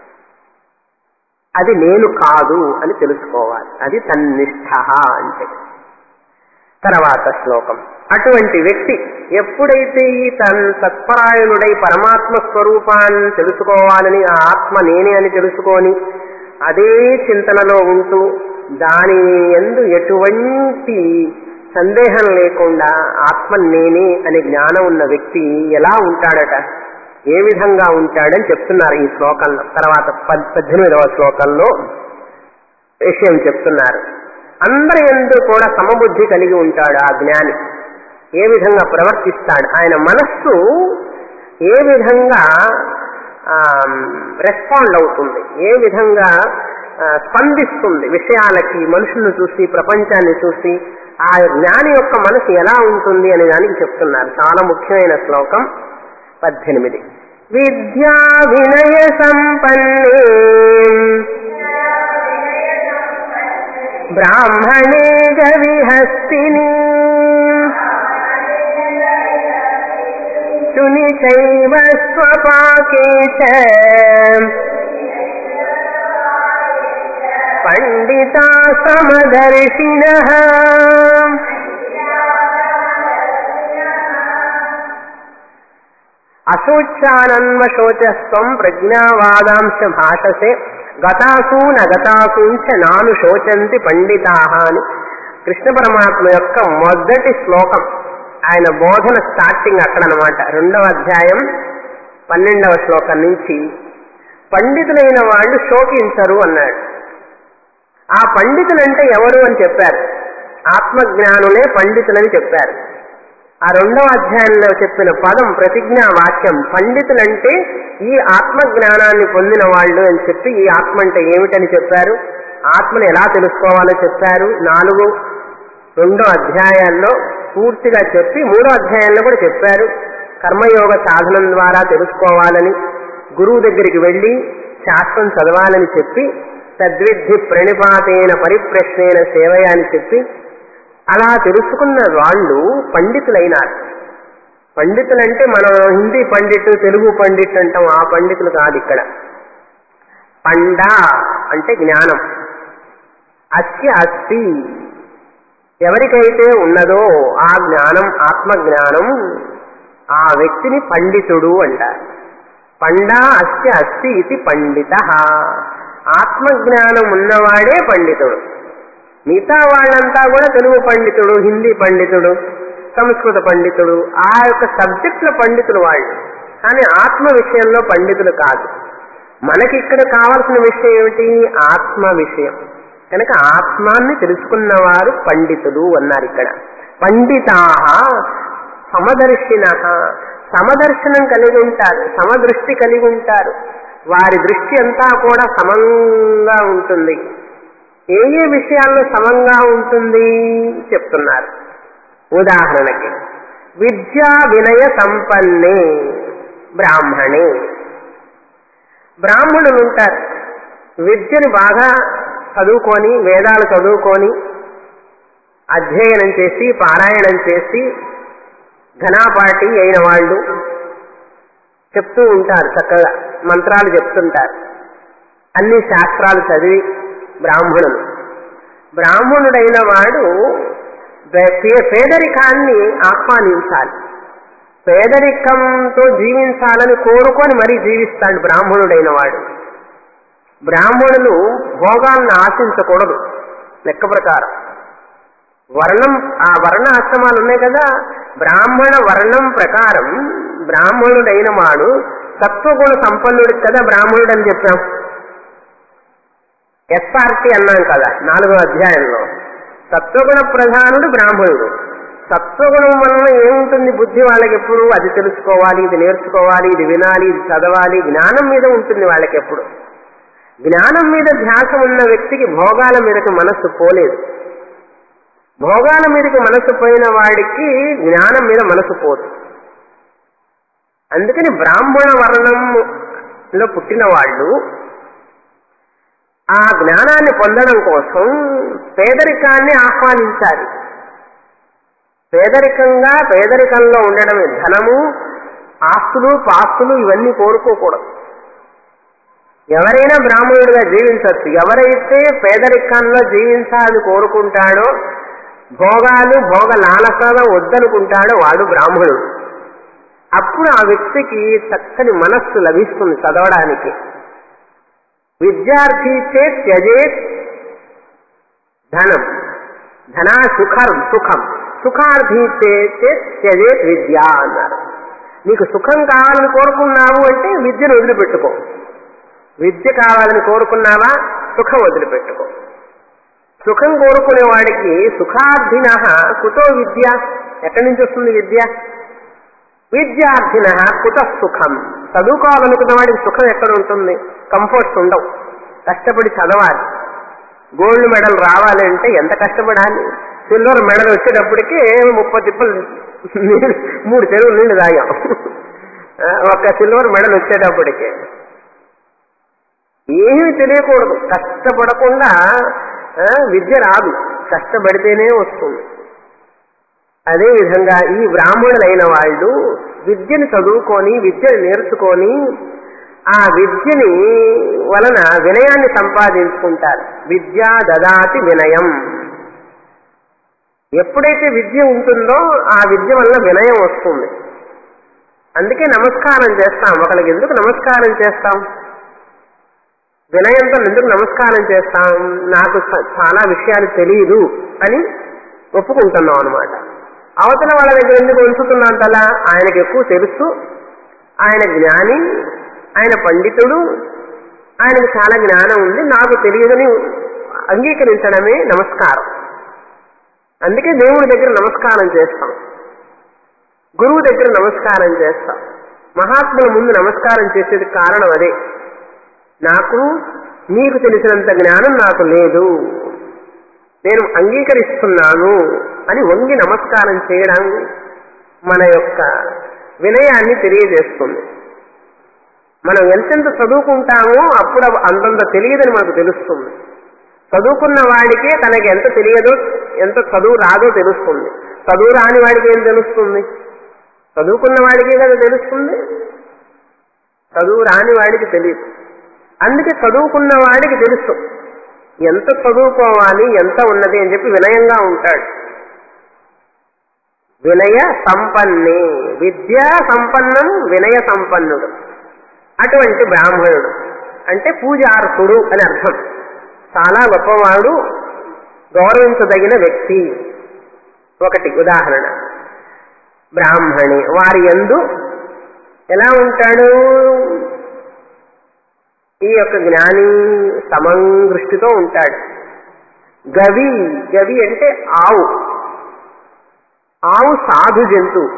అది నేను కాదు అని తెలుసుకోవాలి అది తన్నిష్ట అంటే తర్వాత శ్లోకం అటువంటి వ్యక్తి ఎప్పుడైతే ఈ తన్ తత్పరాయణుడై పరమాత్మ స్వరూపాన్ని తెలుసుకోవాలని ఆ ఆత్మ నేనే అని తెలుసుకొని అదే చింతనలో ఉంటూ దాని ఎందు ఎటువంటి సందేహం లేకుండా ఆత్మ నేనే అనే జ్ఞానం ఉన్న వ్యక్తి ఎలా ఉంటాడట ఏ విధంగా ఉంటాడని చెప్తున్నారు ఈ శ్లోకంలో తర్వాత పద్- పద్దెనిమిదవ శ్లోకంలో విషయం చెప్తున్నారు అందరి ఎందు కూడా సమబుద్ధి కలిగి ఉంటాడు ఆ జ్ఞాని ఏ విధంగా ప్రవర్తిస్తాడు ఆయన మనస్సు ఏ విధంగా రెస్పాండ్ అవుతుంది ఏ విధంగా ఆ, స్పందిస్తుంది విషయాలకి మనుషులను చూసి ప్రపంచాన్ని చూసి ఆ జ్ఞాని యొక్క మనసు ఎలా ఉంటుంది అనే దానికి చెప్తున్నారు చాలా ముఖ్యమైన శ్లోకం పద్దెనిమిది విద్యా వినయ సంపన్నే బ్రాహ్మణే గవిహస్తిని శుని చైవ స్వపాకే చ పండితా సమదర్శిన అశోచానన్వశోచస్వం ప్రజ్ఞావాదాంశ భాషసే గతాసూన గతాసూంచ నాను శోచంతి పండితా అని కృష్ణ పరమాత్మ యొక్క మొదటి శ్లోకం ఆయన బోధన స్టార్టింగ్ అక్కడనమాట రెండవ అధ్యాయం పన్నెండవ శ్లోకం నుంచి పండితులైన వాళ్ళు శోకించరు అన్నాడు ఆ పండితులంటే ఎవరు అని చెప్పారు ఆత్మజ్ఞానులే పండితులని చెప్పారు ఆ రెండవ అధ్యాయంలో చెప్పిన పదం ప్రతిజ్ఞా వాక్యం పండితులంటే ఈ ఆత్మ జ్ఞానాన్ని పొందిన వాళ్ళు అని చెప్పి ఈ ఆత్మ అంటే ఏమిటని చెప్పారు ఆత్మను ఎలా తెలుసుకోవాలో చెప్పారు నాలుగు రెండో అధ్యాయాల్లో పూర్తిగా చెప్పి మూడో అధ్యాయంలో కూడా చెప్పారు కర్మయోగ సాధనం ద్వారా తెలుసుకోవాలని గురువు దగ్గరికి వెళ్ళి శాస్త్రం చదవాలని చెప్పి తద్విద్ధి ప్రణిపాతేన పరిప్రశ్నేన సేవయ అని చెప్పి అలా తెలుసుకున్న వాళ్ళు పండితులైనారు పండితులంటే మనం హిందీ పండితు తెలుగు పండిత్ అంటాం ఆ పండితులు కాదు ఇక్కడ పండ అంటే జ్ఞానం అస్య అస్తి ఎవరికైతే ఉన్నదో ఆ జ్ఞానం ఆత్మ జ్ఞానం ఆ వ్యక్తిని పండితుడు అంటారు పండ అస్య అస్తి ఇది పండిత ఆత్మజ్ఞానం ఉన్నవాడే పండితుడు మిగతా వాళ్ళంతా కూడా తెలుగు పండితుడు హిందీ పండితుడు సంస్కృత పండితుడు ఆ యొక్క సబ్జెక్టుల పండితులు వాళ్ళు కానీ ఆత్మ విషయంలో పండితులు కాదు మనకి ఇక్కడ కావాల్సిన విషయం ఏమిటి ఆత్మ విషయం కనుక ఆత్మాన్ని తెలుసుకున్నవారు పండితులు అన్నారు ఇక్కడ పండితాహ సమదర్శిన సమదర్శనం కలిగి ఉంటారు సమదృష్టి కలిగి ఉంటారు వారి దృష్టి అంతా కూడా సమంగా ఉంటుంది ఏ ఏ విషయాల్లో సమంగా ఉంటుంది చెప్తున్నారు ఉదాహరణకి విద్యా వినయ సంపన్నే బ్రాహ్మణే బ్రాహ్మణులు ఉంటారు విద్యను బాగా చదువుకొని వేదాలు చదువుకొని అధ్యయనం చేసి పారాయణం చేసి ఘనాపాటి అయిన వాళ్ళు చెప్తూ ఉంటారు చక్కగా మంత్రాలు చెప్తుంటారు అన్ని శాస్త్రాలు చదివి బ్రాహ్మణులు బ్రాహ్మణుడైన వాడు పే- పేదరికాన్ని ఆహ్వానించాలి పేదరికంతో జీవించాలని కోరుకొని మరీ జీవిస్తాడు బ్రాహ్మణుడైన వాడు బ్రాహ్మణులు భోగాలను ఆశించకూడదు లెక్క ప్రకారం వర్ణం ఆ వర్ణ ఆశ్రమాలు ఉన్నాయి కదా బ్రాహ్మణ వర్ణం ప్రకారం బ్రాహ్మణుడైన వాడు సత్వగుణ సంపన్నుడు కదా బ్రాహ్మణుడు అని చెప్పాం ఎస్ఆర్టీ అన్నాం కదా నాలుగో అధ్యాయంలో సత్వగుణ ప్రధానుడు బ్రాహ్మణుడు సత్వగుణం వలన ఏముంటుంది బుద్ధి వాళ్ళకి ఎప్పుడు అది తెలుసుకోవాలి ఇది నేర్చుకోవాలి ఇది వినాలి ఇది చదవాలి జ్ఞానం మీద ఉంటుంది వాళ్ళకి ఎప్పుడు జ్ఞానం మీద ధ్యాస ఉన్న వ్యక్తికి భోగాల మీదకి మనస్సు పోలేదు భోగాల మీదకి మనసు పోయిన వాడికి జ్ఞానం మీద మనసు పోదు అందుకని బ్రాహ్మణ వర్ణంలో పుట్టిన వాళ్ళు ఆ జ్ఞానాన్ని పొందడం కోసం పేదరికాన్ని ఆహ్వానించాలి పేదరికంగా పేదరికంలో ఉండడమే ధనము ఆస్తులు పాస్తులు ఇవన్నీ కోరుకోకూడదు ఎవరైనా బ్రాహ్మణుడిగా జీవించవచ్చు ఎవరైతే పేదరికంలో జీవించాలని కోరుకుంటాడో భోగాలు భోగ లాలసగా వద్దనుకుంటాడో వాడు బ్రాహ్మణుడు అప్పుడు ఆ వ్యక్తికి చక్కని మనస్సు లభిస్తుంది చదవడానికి విద్యార్థి చే త్యజేత్ ధనం ధనా సుఖం సుఖం సుఖార్థి చే త్యజేత్ విద్య అన్నారు నీకు సుఖం కావాలని కోరుకున్నావు అంటే విద్యను వదిలిపెట్టుకో విద్య కావాలని కోరుకున్నావా సుఖం వదిలిపెట్టుకో సుఖం కోరుకునే వాడికి సుఖార్థిన కుతో విద్య ఎక్కడి నుంచి వస్తుంది విద్య విద్యార్థిన కుత సుఖం చదువుకోవాలనుకున్న వాడికి సుఖం ఎక్కడ ఉంటుంది కంఫర్ట్స్ ఉండవు కష్టపడి చదవాలి గోల్డ్ మెడల్ రావాలంటే ఎంత కష్టపడాలి సిల్వర్ మెడల్ వచ్చేటప్పటికి ముప్పై తిప్పలు నీళ్ళు- మూడు చెరువులు నీళ్లు తాగాం ఆ, ఒక్క సిల్వర్ మెడల్ వచ్చేటప్పటికి ఏమీ తెలియకూడదు కష్టపడకుండా ఆ, విద్య రాదు కష్టపడితేనే వస్తుంది అదే విధంగా ఈ బ్రాహ్మణులైన వాళ్ళు విద్యను చదువుకొని విద్యను నేర్చుకొని ఆ విద్యని వలన వినయాన్ని సంపాదించుకుంటారు విద్య దదాతి వినయం ఎప్పుడైతే విద్య ఉంటుందో ఆ విద్య వలన వినయం వస్తుంది అందుకే నమస్కారం చేస్తాం ఒకరికి ఎందుకు నమస్కారం చేస్తాం వినయంతో ఎందుకు నమస్కారం చేస్తాం నాకు చ- చాలా విషయాలు తెలియదు అని ఒప్పుకుంటున్నాం అనమాట అవతల వాళ్ళ దగ్గర ఎందుకు ఉంచుతున్నంతలా ఆయనకు ఎక్కువ తెలుసు ఆయన జ్ఞాని ఆయన పండితుడు ఆయనకు చాలా జ్ఞానం ఉంది నాకు తెలియదని అంగీకరించడమే నమస్కారం అందుకే దేవుడి దగ్గర నమస్కారం చేస్తాం గురువు దగ్గర నమస్కారం చేస్తాం మహాత్ముల ముందు నమస్కారం చేసేది కారణం అదే నాకు నీకు తెలిసినంత జ్ఞానం నాకు లేదు నేను అంగీకరిస్తున్నాను అని వంగి నమస్కారం చేయడం మన యొక్క వినయాన్ని తెలియజేస్తుంది మనం ఎంతెంత చదువుకుంటామో అప్పుడు అవి అంతంత తెలియదని మనకు తెలుస్తుంది చదువుకున్న వాడికే తనకి ఎంత తెలియదో ఎంత చదువు రాదో తెలుస్తుంది చదువు రాని వాడికి ఏం తెలుస్తుంది చదువుకున్న వాడికే కదా తెలుస్తుంది చదువు రాని వాడికి తెలియదు అందుకే చదువుకున్న వాడికి తెలుసు ఎంత చదువుకోవాలి ఎంత ఉన్నది అని చెప్పి వినయంగా ఉంటాడు వినయ సంపన్నే విద్యా సంపన్నం వినయ సంపన్నుడు అటువంటి బ్రాహ్మణుడు అంటే పూజార్హుడు అని అర్థం చాలా గొప్పవాడు గౌరవించదగిన వ్యక్తి ఒకటి ఉదాహరణ బ్రాహ్మణి వారి యందు ఎలా ఉంటాడు ఈ యొక్క జ్ఞాని సమందృష్టితో ఉంటాడు గవి గవి అంటే ఆవు ఆవు సాధు జంతువు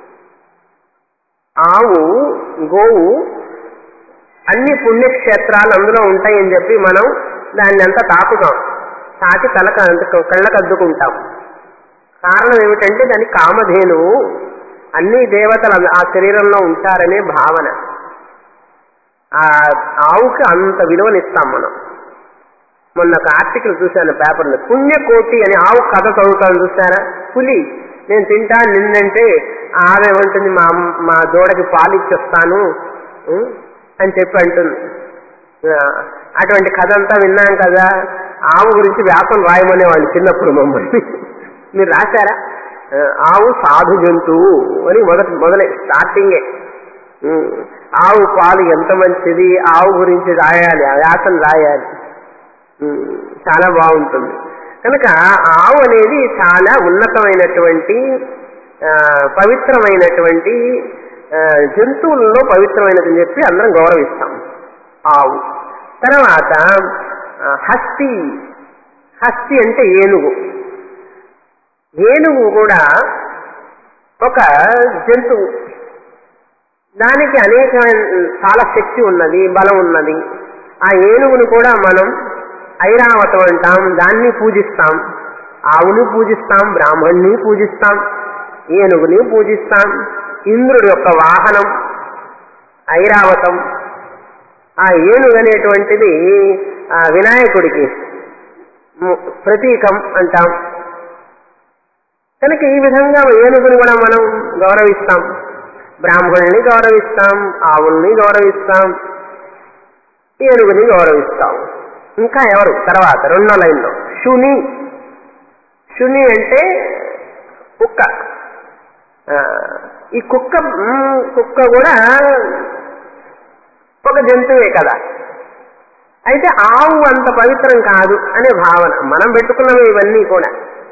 ఆవు గోవు అన్ని పుణ్యక్షేత్రాలు అందులో ఉంటాయని చెప్పి మనం దాన్ని అంతా తాకుతాం తాకి తల కళ్ళకద్దుకుంటాం కారణం ఏమిటంటే దాని కామధేనువు అన్ని దేవతలు అంద- ఆ శరీరంలో ఉంటారనే భావన ఆ ఆవుకి అంత విలువనిస్తాం మనం మొన్న ఒక ఆర్టికల్ చూశాను పేపర్లో పుణ్యకోటి అని ఆవు కథ చదువుతాను చూసారా పులి నేను తింటా నిన్నంటే ఆమె ఉంటుంది మా అమ్మ- మా దూడకి పాలు ఇచ్చేస్తాను ఉం, అని చెప్పి అంటుంది ఆ, అటువంటి కథ అంతా విన్నాం కదా ఆవు గురించి వ్యాసం రాయమనేవాళ్ళు చిన్నప్పుడు మమ్మల్ని మీరు రాశారా ఆ, ఆవు సాధు జంతువు అని మొదటి మొదలై స్టార్టింగే ఉం, ఆవు పాలు ఎంత మంచిది ఆవు గురించి రాయాలి ఆ వ్యాసం రాయాలి ఉం, చాలా బాగుంటుంది కనుక ఆవు అనేది చాలా ఉన్నతమైనటువంటి ఆ, పవిత్రమైనటువంటి ఆ, జంతువులలో పవిత్రమైనదని చెప్పి అందరం గౌరవిస్తాం ఆవు తర్వాత ఆ, హస్తి హస్తి అంటే ఏనుగు ఏనుగు కూడా ఒక జంతువు దానికి అనేకమైన చాలా శక్తి ఉన్నది బలం ఉన్నది ఆ ఏనుగును కూడా మనం ఐరావతం అంటాం దాన్ని పూజిస్తాం ఆవుని పూజిస్తాం బ్రాహ్మణ్ణి పూజిస్తాం ఏనుగుని పూజిస్తాం ఇంద్రుడి యొక్క వాహనం ఐరావతం ఆ ఏనుగు అనేటువంటిది ఆ వినాయకుడికి ము- ప్రతీకం అంటాం కనుక ఈ విధంగా ఏనుగుని కూడా మనం గౌరవిస్తాం బ్రాహ్మణుల్ని గౌరవిస్తాం ఆవుల్ని గౌరవిస్తాం ఏనుగుని గౌరవిస్తాం ఇంకా ఎవరు తర్వాత రెండో లైన్లో శుని శుని అంటే కుక్క ఆ, ఈ కుక్క మ్, కుక్క కూడా ఒక జంతువే కదా అయితే ఆవు అంత పవిత్రం కాదు అనే భావన మనం పెట్టుకున్నవి ఇవన్నీ కూడా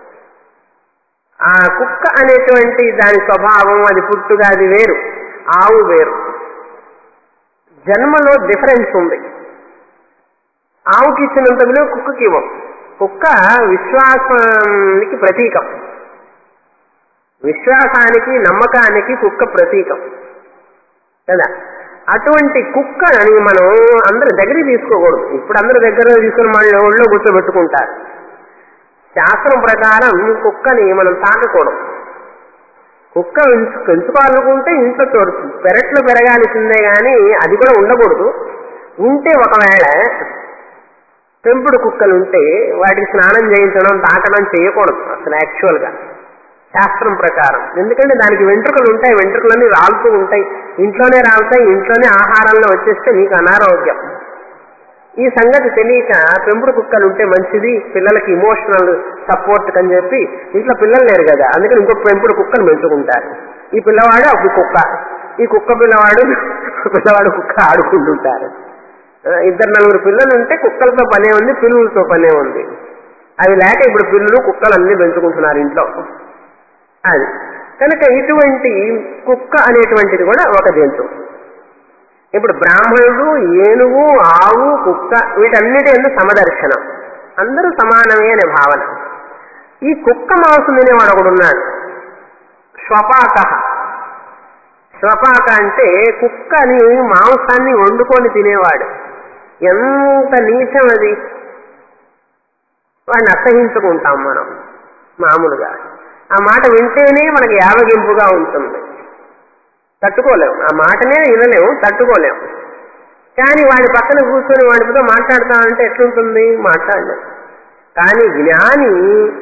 ఆ కుక్క అనేటువంటి దాని స్వభావం అది పుట్టుగా అది వేరు ఆవు వేరు జన్మలో డిఫరెన్స్ ఉంది ఆవుకి ఇచ్చినంత విలువ కుక్కకి ఇవ్వం కుక్క విశ్వాసానికి ప్రతీకం విశ్వాసానికి నమ్మకానికి కుక్క ప్రతీకం కదా అటువంటి కుక్కని మనం అందరి దగ్గరికి తీసుకోకూడదు ఇప్పుడు అందరి దగ్గర తీసుకుని మళ్ళీ ఒళ్ళో కూర్చోబెట్టుకుంటారు శాస్త్రం ప్రకారం కుక్కని మనం తాకకూడదు కుక్క పెంచు- పెంచుకోవాలనుకుంటే ఇంట్లో చోటు పెరట్లో పెరగాల్సిందే గాని అది కూడా ఉండకూడదు ఉంటే ఒకవేళ పెంపుడు కుక్కలు ఉంటే వాటికి స్నానం చేయించడం తాకడం చేయకూడదు అసలు యాక్చువల్ గా శాస్త్రం ప్రకారం ఎందుకంటే దానికి వెంట్రుకలు ఉంటాయి వెంట్రుకలన్నీ రాలుతూ ఉంటాయి ఇంట్లోనే రాలుతాయి ఇంట్లోనే ఆహారంలో వచ్చేస్తే నీకు అనారోగ్యం ఈ సంగతి తెలియక పెంపుడు కుక్కలు ఉంటే మంచిది పిల్లలకి ఇమోషనల్ సపోర్ట్ అని చెప్పి ఇంట్లో పిల్లలు లేరు కదా అందుకని ఇంకొక పెంపుడు కుక్కను పెంచుకుంటారు ఈ పిల్లవాడు ఒక కుక్క ఈ కుక్క పిల్లవాడు పిల్లవాడు కుక్క ఆడుకుంటుంటారు ఆ, ఇద్దరు నలుగురు పిల్లలు ఉంటే కుక్కలతో పనే ఉంది పిల్లులతో పనే ఉంది అవి లేక ఇప్పుడు పిల్లులు కుక్కలు అన్ని పెంచుకుంటున్నారు ఇంట్లో అది కనుక ఇటువంటి కుక్క అనేటువంటిది కూడా ఒక జంతువు ఇప్పుడు బ్రాహ్మణుడు ఏనుగు ఆవు కుక్క వీటన్నిటి ఎందుకు సమదర్శనం అందరూ సమానమే అనే భావన ఈ కుక్క మాంసం తినేవాడు ఒకడు ఉన్నాడు శ్వపాక శ్వపాక అంటే కుక్కని మాంసాన్ని వండుకొని తినేవాడు ఎంత నీచం అది వాడిని అసహించుకుంటాం మనం మామూలుగా ఆ మాట వింటేనే మనకి యావగింపుగా ఉంటుంది తట్టుకోలేం ఆ మాటనే వినలేము తట్టుకోలేం కానీ వాడి పక్కన కూర్చొని వాడితో మాట్లాడతామంటే ఎట్లుంటుంది మాట్లాడలేం కానీ జ్ఞాని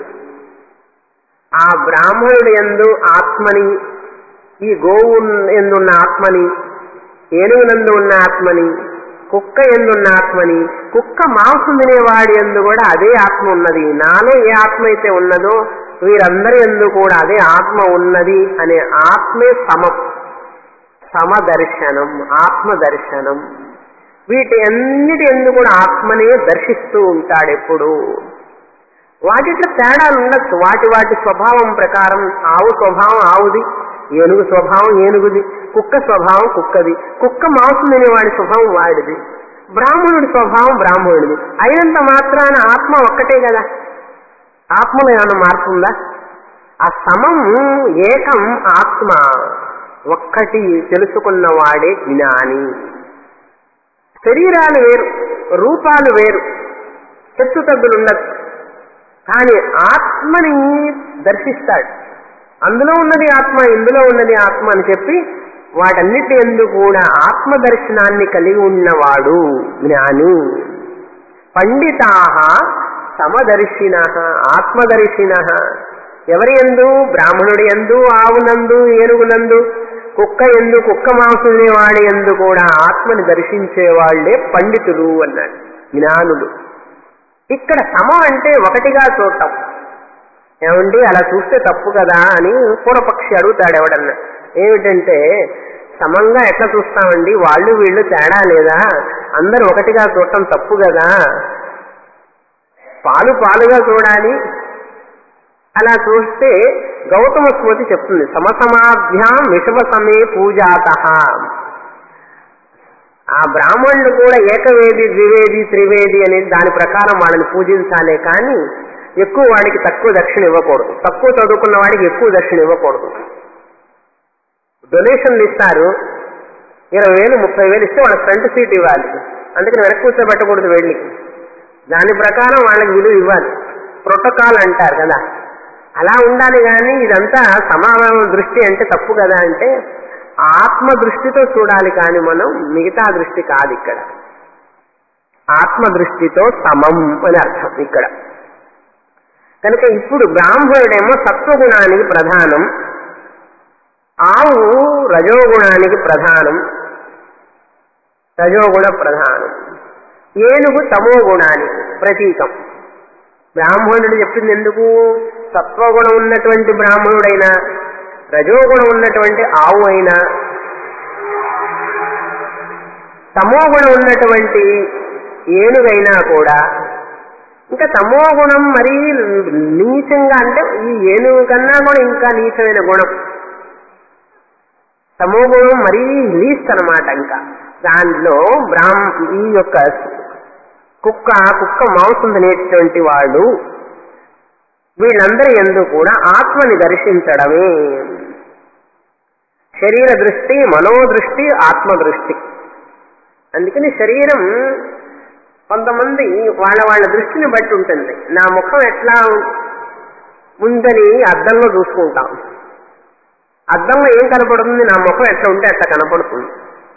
ఆ బ్రాహ్మణుడు ఎందు ఆత్మని ఈ గోవు ఎందున్న ఆత్మని ఏనుగునందు ఉన్న ఆత్మని కుక్క ఎందున్న ఆత్మని కుక్క మాంసం తినేవాడి ఎందు కూడా అదే ఆత్మ ఉన్నది నాలో ఏ ఆత్మ అయితే ఉన్నదో వీరందరి ఎందు కూడా అదే ఆత్మ ఉన్నది అనే ఆత్మే సమం సమదర్శనం ఆత్మ దర్శనం వీటి అన్నిటి ఎందు కూడా ఆత్మనే దర్శిస్తూ ఉంటాడు ఎప్పుడు వాటిట్లో తేడాలు ఉండొచ్చు వాటి వాటి స్వభావం ప్రకారం ఆవు స్వభావం ఆవుది ఏనుగు స్వభావం ఏనుగుది కుక్క స్వభావం కుక్కది కుక్క మాంసం తినేవాడి స్వభావం వాడిది బ్రాహ్మణుడి స్వభావం బ్రాహ్మణుడిది అయినంత మాత్రాన ఆత్మ ఒక్కటే కదా ఆత్మలో ఏమైనా మార్పు ఉందా ఆ సమం ఏకం ఆత్మ ఒక్కటి తెలుసుకున్న వాడే జ్ఞాని శరీరాలు వేరు రూపాలు వేరు చెట్టు తగ్గులు ఉండదు కానీ ఆత్మని దర్శిస్తాడు అందులో ఉన్నది ఆత్మ ఇందులో ఉన్నది ఆత్మ అని చెప్పి వాటన్నిటి ఎందు కూడా ఆత్మ దర్శనాన్ని కలిగి ఉన్నవాడు జ్ఞాని పండితా సమదర్శిన ఆత్మదర్శిన ఎవరి ఎందు బ్రాహ్మణుడి ఎందు ఆవునందు ఏనుగునందు కుక్క ఎందు కుక్క మాంసం వాడి ఎందు కూడా ఆత్మని దర్శించే వాళ్లే పండితులు అన్నాడు జ్ఞానులు ఇక్కడ సమ అంటే ఒకటిగా చూడటం ఏమండి అలా చూస్తే తప్పు కదా అని పూర్వపక్షి అడుగుతాడు ఎవడన్నా ఏమిటంటే సమంగా ఎట్లా చూస్తామండి వాళ్ళు వీళ్ళు తేడా లేదా అందరు ఒకటిగా చూడటం తప్పు కదా పాలు పాలుగా చూడాలి అలా చూస్తే గౌతమ స్మృతి చెప్తుంది సమసమాభ్యాం విషమ సమే పూజాత ఆ బ్రాహ్మణులు కూడా ఏకవేది ద్వివేది త్రివేది అనేది దాని ప్రకారం వాళ్ళని పూజించాలే కానీ ఎక్కువ వాడికి తక్కువ దక్షిణ ఇవ్వకూడదు తక్కువ చదువుకున్న వాడికి ఎక్కువ దక్షిణ ఇవ్వకూడదు డొనేషన్లు ఇస్తారు ఇరవై వేలు ముప్పై వేలు ఇస్తే వాళ్ళకి ఫ్రంట్ సీట్ ఇవ్వాలి అందుకని వెనక్కి కూర్చోబెట్టకూడదు వెళ్ళి దాని ప్రకారం వాళ్ళకి విలువ ఇవ్వాలి ప్రోటోకాల్ అంటారు కదా అలా ఉండాలి కానీ ఇదంతా సమావేశం దృష్టి అంటే తప్పు కదా అంటే ఆత్మ దృష్టితో చూడాలి కానీ మనం మిగతా దృష్టి కాదు ఇక్కడ ఆత్మ దృష్టితో సమం అని అర్థం ఇక్కడ కనుక ఇప్పుడు బ్రాహ్మణుడేమో సత్వగుణానికి ప్రధానం ఆవు రజోగుణానికి ప్రధానం రజోగుణ ప్రధానం ఏనుగు తమో గుణానికి ప్రతీకం బ్రాహ్మణుడు చెప్పింది ఎందుకు సత్వగుణం ఉన్నటువంటి బ్రాహ్మణుడైనా రజోగుణం ఉన్నటువంటి ఆవు అయినా తమోగుణం ఉన్నటువంటి ఏనుగైనా కూడా ఇంకా తమో గుణం మరీ నీచంగా అంటే ఈ ఏనుగు కన్నా కూడా ఇంకా నీచమైన గుణం తమో గుణం మరీ లీస్ట్ అనమాట ఇంకా దాంట్లో బ్రాహ్మ ఈ యొక్క కుక్క కుక్క మాంసం తినేటువంటి వాళ్ళు వీళ్ళందరి ఎందు కూడా ఆత్మని దర్శించడమే శరీర దృష్టి మనోదృష్టి ఆత్మదృష్టి అందుకని శరీరం కొంతమంది వాళ్ళ వాళ్ళ దృష్టిని బట్టి ఉంటుంది నా ముఖం ఎట్లా ఉందని అద్దంలో చూసుకుంటాం అద్దంలో ఏం కనపడుతుంది నా ముఖం ఎట్లా ఉంటే అట్లా కనపడుతుంది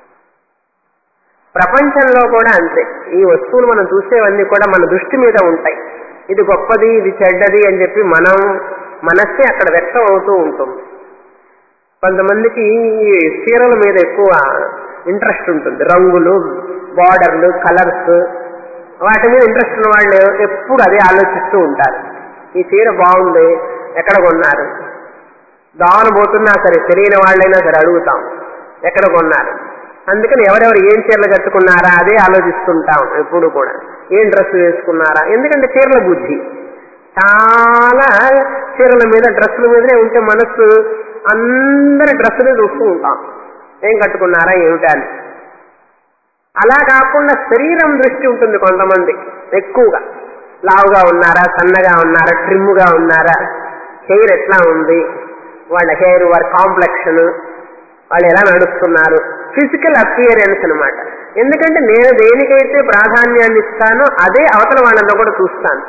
ప్రపంచంలో కూడా అంతే ఈ వస్తువులు మనం చూసేవన్నీ కూడా మన దృష్టి మీద ఉంటాయి ఇది గొప్పది ఇది చెడ్డది అని చెప్పి మనం మనస్సే అక్కడ వ్యక్తం అవుతూ ఉంటుంది కొంతమందికి ఈ చీరల మీద ఎక్కువ ఇంట్రెస్ట్ ఉంటుంది రంగులు బార్డర్లు కలర్స్ వాటి మీద ఇంట్రెస్ట్ ఉన్న వాళ్ళు ఎప్పుడు అదే ఆలోచిస్తూ ఉంటారు ఈ చీర బాగుంది ఎక్కడ కొన్నారు దావన పోతున్నా సరే తెలియని వాళ్ళైనా సరే అడుగుతాం ఎక్కడ కొన్నారు అందుకని ఎవరెవరు ఏం చీరలు కట్టుకున్నారా అదే ఆలోచిస్తుంటాం ఎప్పుడు కూడా ఏం డ్రెస్ వేసుకున్నారా ఎందుకంటే చీరల బుద్ధి చాలా చీరల మీద డ్రెస్సుల మీదనే ఉంటే మనస్సు అందరి డ్రెస్సులు చూస్తూ ఉంటాం ఏం కట్టుకున్నారా ఏమిటా అని అలా కాకుండా శరీరం దృష్టి ఉంటుంది కొంతమంది ఎక్కువగా లావుగా ఉన్నారా సన్నగా ఉన్నారా ట్రిమ్గా ఉన్నారా హెయిర్ ఎట్లా ఉంది వాళ్ళ హెయిర్ వారి కాంప్లెక్షన్ వాళ్ళు ఎలా నడుస్తున్నారు ఫిజికల్ అపియరెన్స్ అనమాట ఎందుకంటే నేను దేనికైతే ప్రాధాన్యాన్ని ఇస్తానో అదే అవతల వాళ్ళలో కూడా చూస్తాను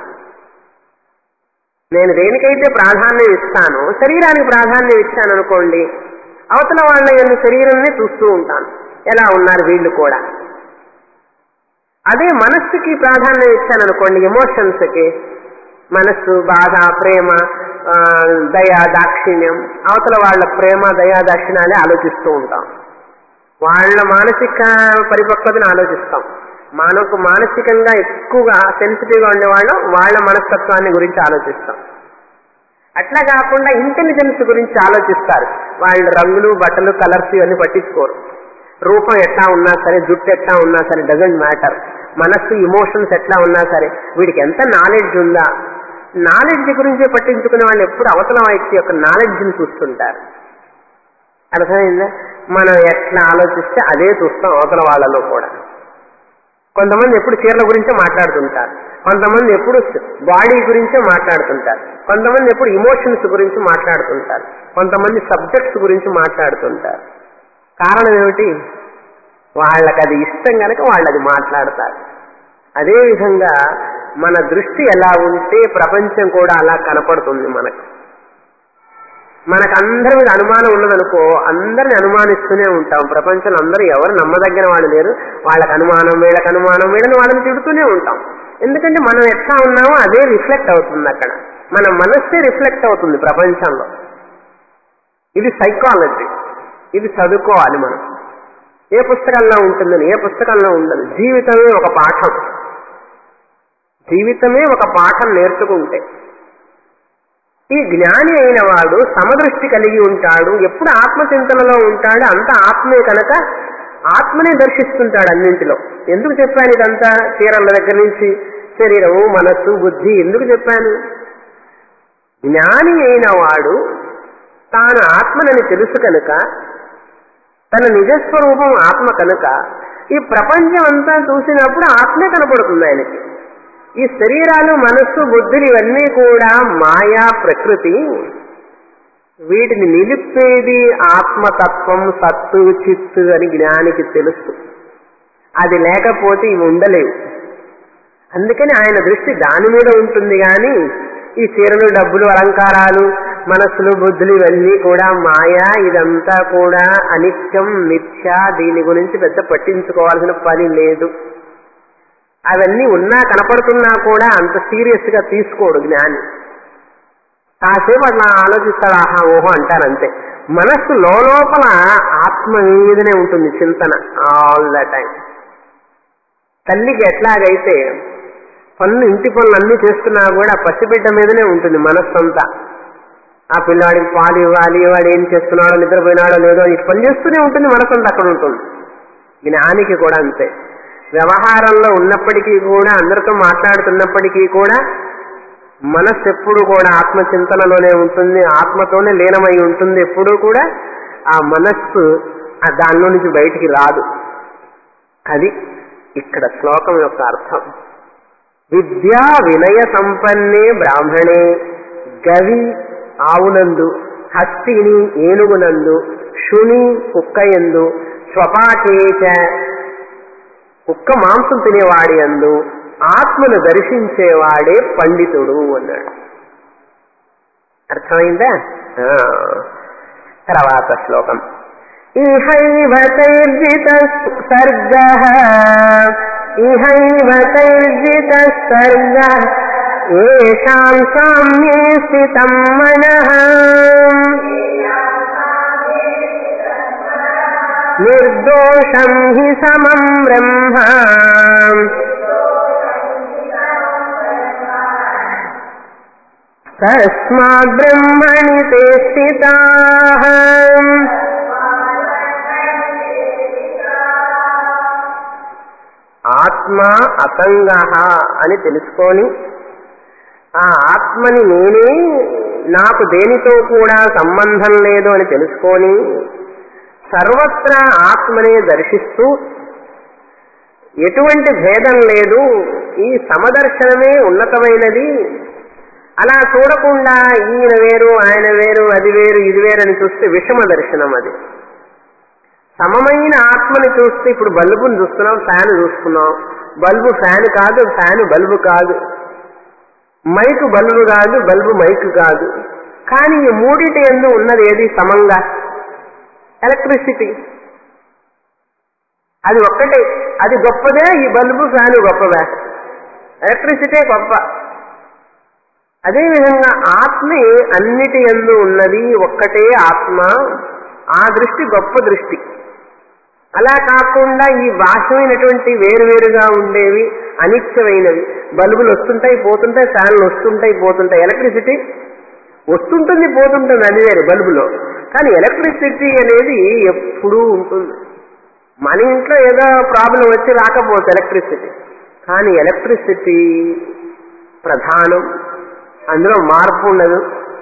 నేను దేనికైతే ప్రాధాన్యం ఇస్తానో శరీరానికి ప్రాధాన్యం ఇచ్చాను అనుకోండి అవతల వాళ్ళ యొక్క శరీరాన్ని చూస్తూ ఉంటాను ఎలా ఉన్నారు వీళ్ళు కూడా అదే మనస్సుకి ప్రాధాన్యం ఇచ్చాను అనుకోండి ఎమోషన్స్కి మనస్సు బాధ ప్రేమ ఆ, దయ దాక్షిణ్యం అవతల వాళ్ళ ప్రేమ దయా దాక్షిణ్యాలే ఆలోచిస్తూ ఉంటాం వాళ్ళ మానసిక పరిపక్వతను ఆలోచిస్తాం మనకు మానసికంగా ఎక్కువగా సెన్సిటివ్గా ఉండేవాళ్ళం వాళ్ళ మనస్తత్వాన్ని గురించి ఆలోచిస్తాం అట్లా కాకుండా ఇంటెలిజెన్స్ గురించి ఆలోచిస్తారు వాళ్ళ రంగులు బట్టలు కలర్స్ ఇవన్నీ పట్టించుకోరు రూపం ఎట్లా ఉన్నా సరే జుట్టు ఎట్లా ఉన్నా సరే డజంట్ మ్యాటర్ మనస్సు ఇమోషన్స్ ఎట్లా ఉన్నా సరే వీడికి ఎంత నాలెడ్జ్ ఉందా నాలెడ్జ్ గురించే పట్టించుకునే వాళ్ళు ఎప్పుడు అవతల వ్యక్తి యొక్క నాలెడ్జ్ని చూస్తుంటారు అర్థమైందా మనం ఎట్లా ఆలోచిస్తే అదే చూస్తాం అవతల వాళ్ళలో కూడా కొంతమంది ఎప్పుడు చీరల గురించే మాట్లాడుతుంటారు కొంతమంది ఎప్పుడు బాడీ గురించే మాట్లాడుతుంటారు కొంతమంది ఎప్పుడు ఇమోషన్స్ గురించి మాట్లాడుతుంటారు కొంతమంది సబ్జెక్ట్స్ గురించి మాట్లాడుతుంటారు కారణం ఏమిటి వాళ్ళకి అది ఇష్టం కనుక వాళ్ళు అది మాట్లాడతారు అదే విధంగా మన దృష్టి ఎలా ఉంటే ప్రపంచం కూడా అలా కనపడుతుంది మనకు మనకు అందరి మీద అనుమానం ఉన్నదనుకో అందరిని అనుమానిస్తూనే ఉంటాం ప్రపంచంలో అందరూ ఎవరు నమ్మదగిన వాళ్ళు లేరు వాళ్ళకి అనుమానం వీళ్ళకి అనుమానం వీళ్ళని వాళ్ళని తిడుతూనే ఉంటాం ఎందుకంటే మనం ఎట్లా ఉన్నామో అదే రిఫ్లెక్ట్ అవుతుంది అక్కడ మన మనస్సే రిఫ్లెక్ట్ అవుతుంది ప్రపంచంలో ఇది సైకాలజీ ఇది చదువుకోవాలి మనం ఏ పుస్తకంలో ఉంటుందని ఏ పుస్తకంలో ఉండదు జీవితమే ఒక పాఠం జీవితమే ఒక పాఠం నేర్చుకుంటే ఈ జ్ఞాని అయిన వాడు సమదృష్టి కలిగి ఉంటాడు ఎప్పుడు ఆత్మచింతనలో ఉంటాడు అంత ఆత్మే కనుక ఆత్మనే దర్శిస్తుంటాడు అన్నింటిలో ఎందుకు చెప్పాను ఇదంతా చీరల దగ్గర నుంచి శరీరము మనస్సు బుద్ధి ఎందుకు చెప్పాను జ్ఞాని అయిన వాడు తాను ఆత్మనని తెలుసు కనుక తన నిజస్వరూపం ఆత్మ కనుక ఈ ప్రపంచం అంతా చూసినప్పుడు ఆత్మే కనపడుతుంది ఆయనకి ఈ శరీరాలు మనస్సు బుద్ధులు ఇవన్నీ కూడా మాయా ప్రకృతి వీటిని నిలిపేది ఆత్మతత్వం సత్తు చిత్తు అని జ్ఞానికి తెలుసు అది లేకపోతే ఇవి ఉండలేవు అందుకని ఆయన దృష్టి దాని మీద ఉంటుంది కానీ ఈ చీరలు డబ్బులు అలంకారాలు మనస్సులు బుద్ధులు ఇవన్నీ కూడా మాయా ఇదంతా కూడా అనిత్యం మిథ్య దీని గురించి పెద్ద పట్టించుకోవాల్సిన పని లేదు అవన్నీ ఉన్నా కనపడుతున్నా కూడా అంత సీరియస్ గా తీసుకోడు జ్ఞాని కాసేపు అట్లా ఆలోచిస్తాడు ఆహా ఓహో అంటారంతే మనస్సు లోపల ఆత్మ మీదనే ఉంటుంది చింతన ఆల్ ద టైం తల్లికి ఎట్లాగైతే పనులు ఇంటి పనులు అన్ని చేస్తున్నా కూడా పసిబిడ్డ మీదనే ఉంటుంది మనస్సు అంతా ఆ పిల్లాడికి పాలు ఇవ్వాలి వాడు ఏం చేస్తున్నాడో నిద్రపోయినాడో లేదో ఇటు పని చేస్తూనే ఉంటుంది మనసు అంతా అక్కడ ఉంటుంది జ్ఞానికి కూడా అంతే వ్యవహారంలో ఉన్నప్పటికీ కూడా అందరితో మాట్లాడుతున్నప్పటికీ కూడా మనస్సు ఎప్పుడు కూడా ఆత్మచింతనలోనే ఉంటుంది ఆత్మతోనే లీనమై ఉంటుంది ఎప్పుడూ కూడా ఆ మనస్సు ఆ దానిలో నుంచి బయటికి రాదు అది ఇక్కడ శ్లోకం యొక్క అర్థం విద్యా వినయ సంపన్నే బ్రాహ్మణే గవి ఆవునందు హస్తిని ఏనుగునందు శుని కుక్కయందు స్వపాకేచ కుక్క మాంసం తినేవాడి అందు ఆత్మను దర్శించేవాడే పండితుడు అన్నాడు అర్థమైందా ఆ. తర్వాత శ్లోకం ఇహైవ తైర్జిత సర్గ ఇహైవ తైర్జిత సర్గ ఏషాం సామ్యే స్థితం మనః నిర్దోషం హి సమం బ్రహ్మ తస్మాత్ బ్రహ్మణి తే స్థితాః ఆత్మ అసంగ అని తెలుసుకొని ఆ ఆత్మని నేనే నాకు దేనితో కూడా సంబంధం లేదు అని తెలుసుకొని సర్వత్రా ఆత్మనే దర్శిస్తూ ఎటువంటి భేదం లేదు ఈ సమదర్శనమే ఉన్నతమైనది అలా చూడకుండా ఈయన వేరు ఆయన వేరు అది వేరు ఇది వేరు అని చూస్తే విషమ దర్శనం అది సమమైన ఆత్మని చూస్తే ఇప్పుడు బల్బుని చూస్తున్నాం ఫ్యాన్ చూస్తున్నాం బల్బు ఫ్యాన్ కాదు ఫ్యాన్ బల్బు కాదు మైకు బల్బు కాదు బల్బు మైకు కాదు కానీ ఈ మూడిటి ఎందు ఉన్నది ఏది సమంగా ఎలక్ట్రిసిటీ అది ఒక్కటే అది గొప్పదే ఈ బల్బు ఫ్యాన్ గొప్పవే ఎలక్ట్రిసిటీ గొప్ప అదేవిధంగా ఆత్మే అన్నిటి ఎందు ఉన్నది ఒక్కటే ఆత్మ ఆ దృష్టి గొప్ప దృష్టి అలా కాకుండా ఈ బాహ్యమైనటువంటి వేరువేరుగా ఉండేవి అనిత్యమైనవి బల్బులు వస్తుంటాయి పోతుంటాయి ఫ్యాన్లు వస్తుంటాయి పోతుంటాయి ఎలక్ట్రిసిటీ వస్తుంటుంది పోతుంటుంది అది వేరే బల్బులో కానీ ఎలక్ట్రిసిటీ అనేది ఎప్పుడూ ఉంటుంది మన ఇంట్లో ఏదో ప్రాబ్లం వచ్చి రాకపోవచ్చు ఎలక్ట్రిసిటీ కానీ ఎలక్ట్రిసిటీ ప్రధానం అందులో మార్పు ఉండదు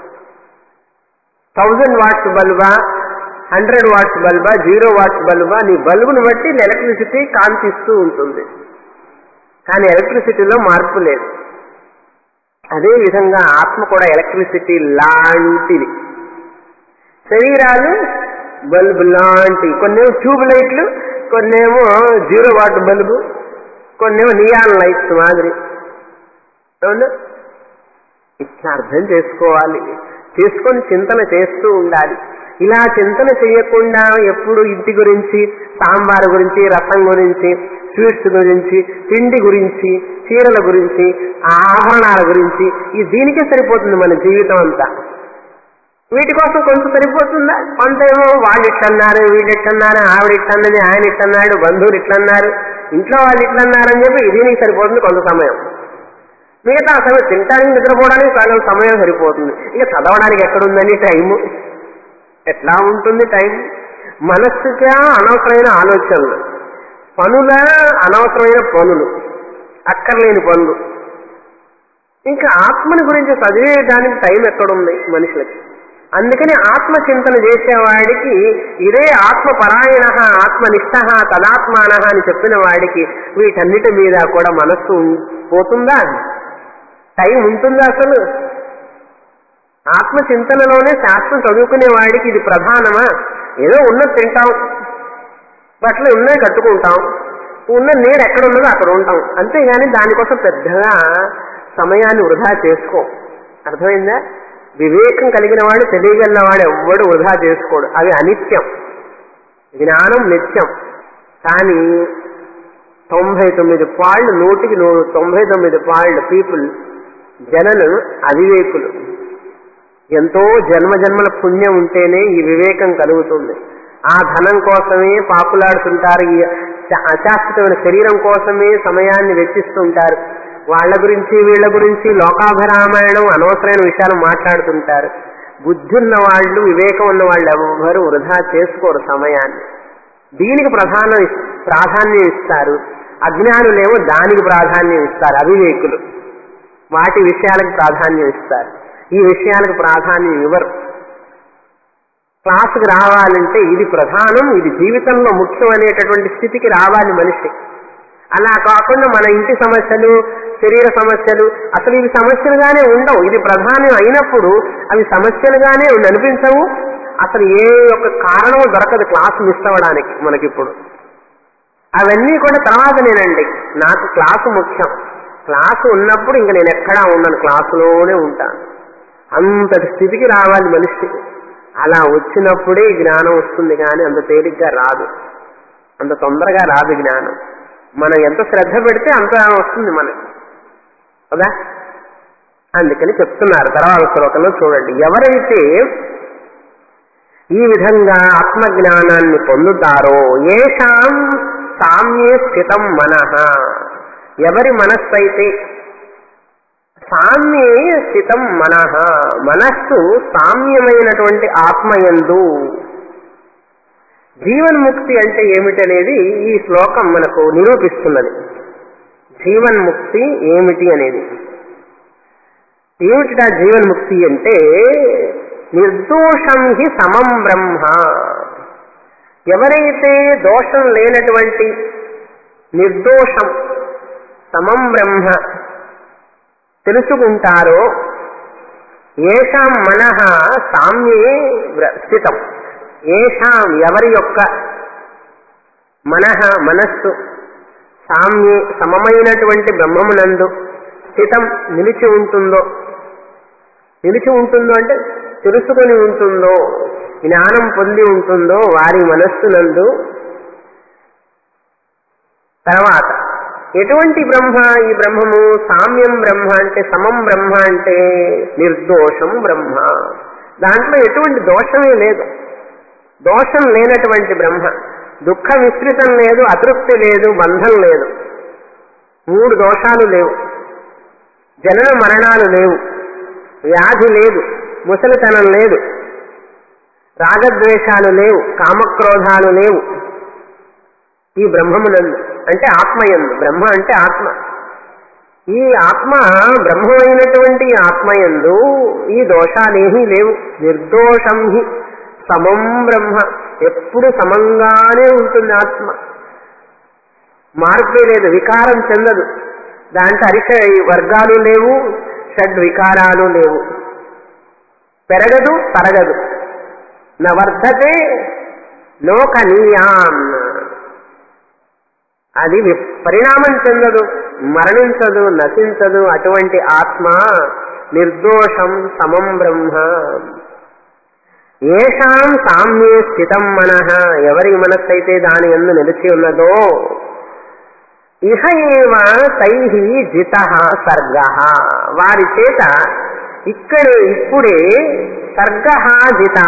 థౌజండ్ వాట్స్ బల్బా హండ్రెడ్ వాట్స్ బల్బా జీరో వాట్స్ బల్బా నీ బల్బును బట్టి ఎలక్ట్రిసిటీ కాంతిస్తూ ఉంటుంది కానీ ఎలక్ట్రిసిటీలో మార్పు లేదు అదే విధంగా ఆత్మ కూడా ఎలక్ట్రిసిటీ లాంటిది శరీరాలు బల్బు లాంటి కొన్నేమో ట్యూబ్ లైట్లు కొన్నేమో జీరో వాట్ బల్బు కొన్నేమో నియాన్ లైట్స్ మాదిరి అవునా ఇట్లా అర్థం చేసుకోవాలి చేసుకొని చింతన చేస్తూ ఉండాలి ఇలా చింతన చేయకుండా ఎప్పుడు ఇంటి గురించి సాంబార్ గురించి రసం గురించి స్వీట్స్ గురించి తిండి గురించి చీరల గురించి ఆ ఆభరణాల గురించి ఈ దీనికే సరిపోతుంది మన జీవితం అంతా వీటి కోసం కొంచెం సరిపోతుందా కొంతేమో వాళ్ళు ఇట్లన్నారు వీళ్ళు ఇట్లన్నారు ఆవిడ ఇట్లన్నది ఆయన ఇట్లన్నాడు బంధువులు ఇట్లన్నారు ఇంట్లో వాళ్ళు ఇట్లన్నారు అని చెప్పి దీనికి సరిపోతుంది కొంత సమయం మిగతా సమయం తినడానికి నిద్రపోవడానికి సగం సమయం సరిపోతుంది ఇక చదవడానికి ఎక్కడుందని టైము ఎట్లా ఉంటుంది టైం మనస్సుగా అనవసరమైన ఆలోచనలు పనుల అనవసరమైన పనులు అక్కర్లేని పనులు ఇంకా ఆత్మని గురించి చదివేయడానికి టైం ఎక్కడుంది మనుషులకి అందుకని ఆత్మ చింతన చేసేవాడికి ఇదే ఆత్మ పరాయణ ఆత్మనిష్ట తదాత్మాన అని చెప్పిన వాడికి వీటన్నిటి మీద కూడా మనస్సు ఉం- పోతుందా టైం ఉంటుందా అసలు ఆత్మ చింతనలోనే శాస్త్రం చదువుకునే వాడికి ఇది ప్రధానమా ఏదో ఉన్నది తింటాం బట్టలు ఉన్నాయి కట్టుకుంటాం ఉన్న నీడ ఎక్కడ ఉన్నదో అక్కడ ఉంటాం అంతేగాని దానికోసం పెద్దగా సమయాన్ని వృధా చేసుకో అర్థమైందా వివేకం కలిగిన వాడు తెలియగలిగిన వాడు ఎవ్వడు వృధా చేసుకోడు అవి అనిత్యం జ్ఞానం నిత్యం కానీ తొంభై తొమ్మిది పాళ్ళు నూటికి నూ- తొంభై తొమ్మిది పాళ్ళు పీపుల్ జనలు అవివేకులు ఎంతో జన్మ జన్మల పుణ్యం ఉంటేనే ఈ వివేకం కలుగుతుంది ఆ ధనం కోసమే పాపులాడుతుంటారు ఈ శా- అశాశ్వతమైన శరీరం కోసమే సమయాన్ని వెచ్చిస్తుంటారు వాళ్ళ గురించి వీళ్ళ గురించి లోకాభిరామాయణం అనవసరమైన విషయాలు మాట్లాడుతుంటారు బుద్ధి ఉన్న వాళ్ళు వివేకం ఉన్న వాళ్ళు ఎవ్వరూ వృధా చేసుకోరు సమయాన్ని దీనికి ప్రధాన ప్రాధాన్యం ఇస్తారు అజ్ఞానులేమో దానికి ప్రాధాన్యం ఇస్తారు అవివేకులు వాటి విషయాలకు ప్రాధాన్యం ఇస్తారు ఈ విషయాలకు ప్రాధాన్యం ఇవ్వరు క్లాసుకు రావాలంటే ఇది ప్రధానం ఇది జీవితంలో ముఖ్యం అనేటటువంటి స్థితికి రావాలి మనిషి అలా కాకుండా మన ఇంటి సమస్యలు శరీర సమస్యలు అసలు ఇవి సమస్యలుగానే ఉండవు ఇది ప్రధానం అయినప్పుడు అవి సమస్యలుగానే అనిపించవు అసలు ఏ ఒక్క కారణం దొరకదు క్లాస్ మిస్ అవ్వడానికి మనకిప్పుడు అవన్నీ కూడా తర్వాతనేనండి నాకు క్లాసు ముఖ్యం క్లాసు ఉన్నప్పుడు ఇంక నేను ఎక్కడా ఉండను క్లాసులోనే ఉంటాను అంతటి స్థితికి రావాలి మనిషి అలా వచ్చినప్పుడే ఈ జ్ఞానం వస్తుంది కానీ అంత తేలిగ్గా రాదు అంత తొందరగా రాదు జ్ఞానం మనం ఎంత శ్రద్ధ పెడితే అంత వస్తుంది మనకి కదా అందుకని చెప్తున్నారు తర్వాత శ్లోకంలో చూడండి ఎవరైతే ఈ విధంగా ఆత్మజ్ఞానాన్ని పొందుతారో ఏషాం సామ్యే స్థితం మనః ఎవరి మనస్సు అయితే సామ్యే స్థితం మనః మనస్సు సామ్యమైనటువంటి ఆత్మయందు జీవన్ముక్తి అంటే ఏమిటనేది ఈ శ్లోకం మనకు నిరూపిస్తున్నది జీవన్ముక్తి ఏమిటి అనేది ఏమిటిటా జీవన్ముక్తి అంటే నిర్దోషం హి సమం బ్రహ్మ ఎవరైతే దోషం లేనటువంటి నిర్దోషం సమం బ్రహ్మ తెలుసుకుంటారో ఏషాం మనః సామ్యే వ్ర- స్థితం ఏషాం ఎవరి యొక్క మనః మనస్సు సామ్యే సమమైనటువంటి బ్రహ్మమునందు స్థితం నిలిచి ఉంటుందో నిలిచి ఉంటుందో అంటే తెలుసుకొని ఉంటుందో జ్ఞానం పొంది ఉంటుందో వారి మనస్సునందు తర్వాత ఎటువంటి బ్రహ్మ ఈ బ్రహ్మము సామ్యం బ్రహ్మ అంటే సమం బ్రహ్మ అంటే నిర్దోషం బ్రహ్మ దాంట్లో ఎటువంటి దోషమే లేదు దోషం లేనటువంటి బ్రహ్మ దుఃఖ మిశ్రితం లేదు అతృప్తి లేదు బంధం లేదు మూడు దోషాలు లేవు జనన మరణాలు లేవు వ్యాధి లేదు ముసలితనం లేదు రాగద్వేషాలు లేవు కామక్రోధాలు లేవు ఈ బ్రహ్మమునందు అంటే ఆత్మయందు బ్రహ్మ అంటే ఆత్మ ఈ ఆత్మ బ్రహ్మమైనటువంటి ఆత్మయందు ఈ దోషాలేమీ లేవు నిర్దోషం హి సమం బ్రహ్మ ఎప్పుడు సమంగానే ఉంటుంది ఆత్మ మార్పే లేదు వికారం చెందదు దాంట్లో అరిష వర్గాలు లేవు షడ్ వికారాలు లేవు పెరగదు తరగదు నవర్ధతే లోకనీయాన్ అది వి- పరిణామం చెందదు మరణించదు నశించదు అటువంటి ఆత్మ నిర్దోషం సమం బ్రహ్మ ఏషాం సామ్యే స్థితం మనః ఎవరి మనస్సు అయితే దాని ఎందు నిలిచి ఉన్నదో ఇహ ఏవ తై జిత సర్గ వారి చేత ఇక్కడే ఇప్పుడే సర్గ జిత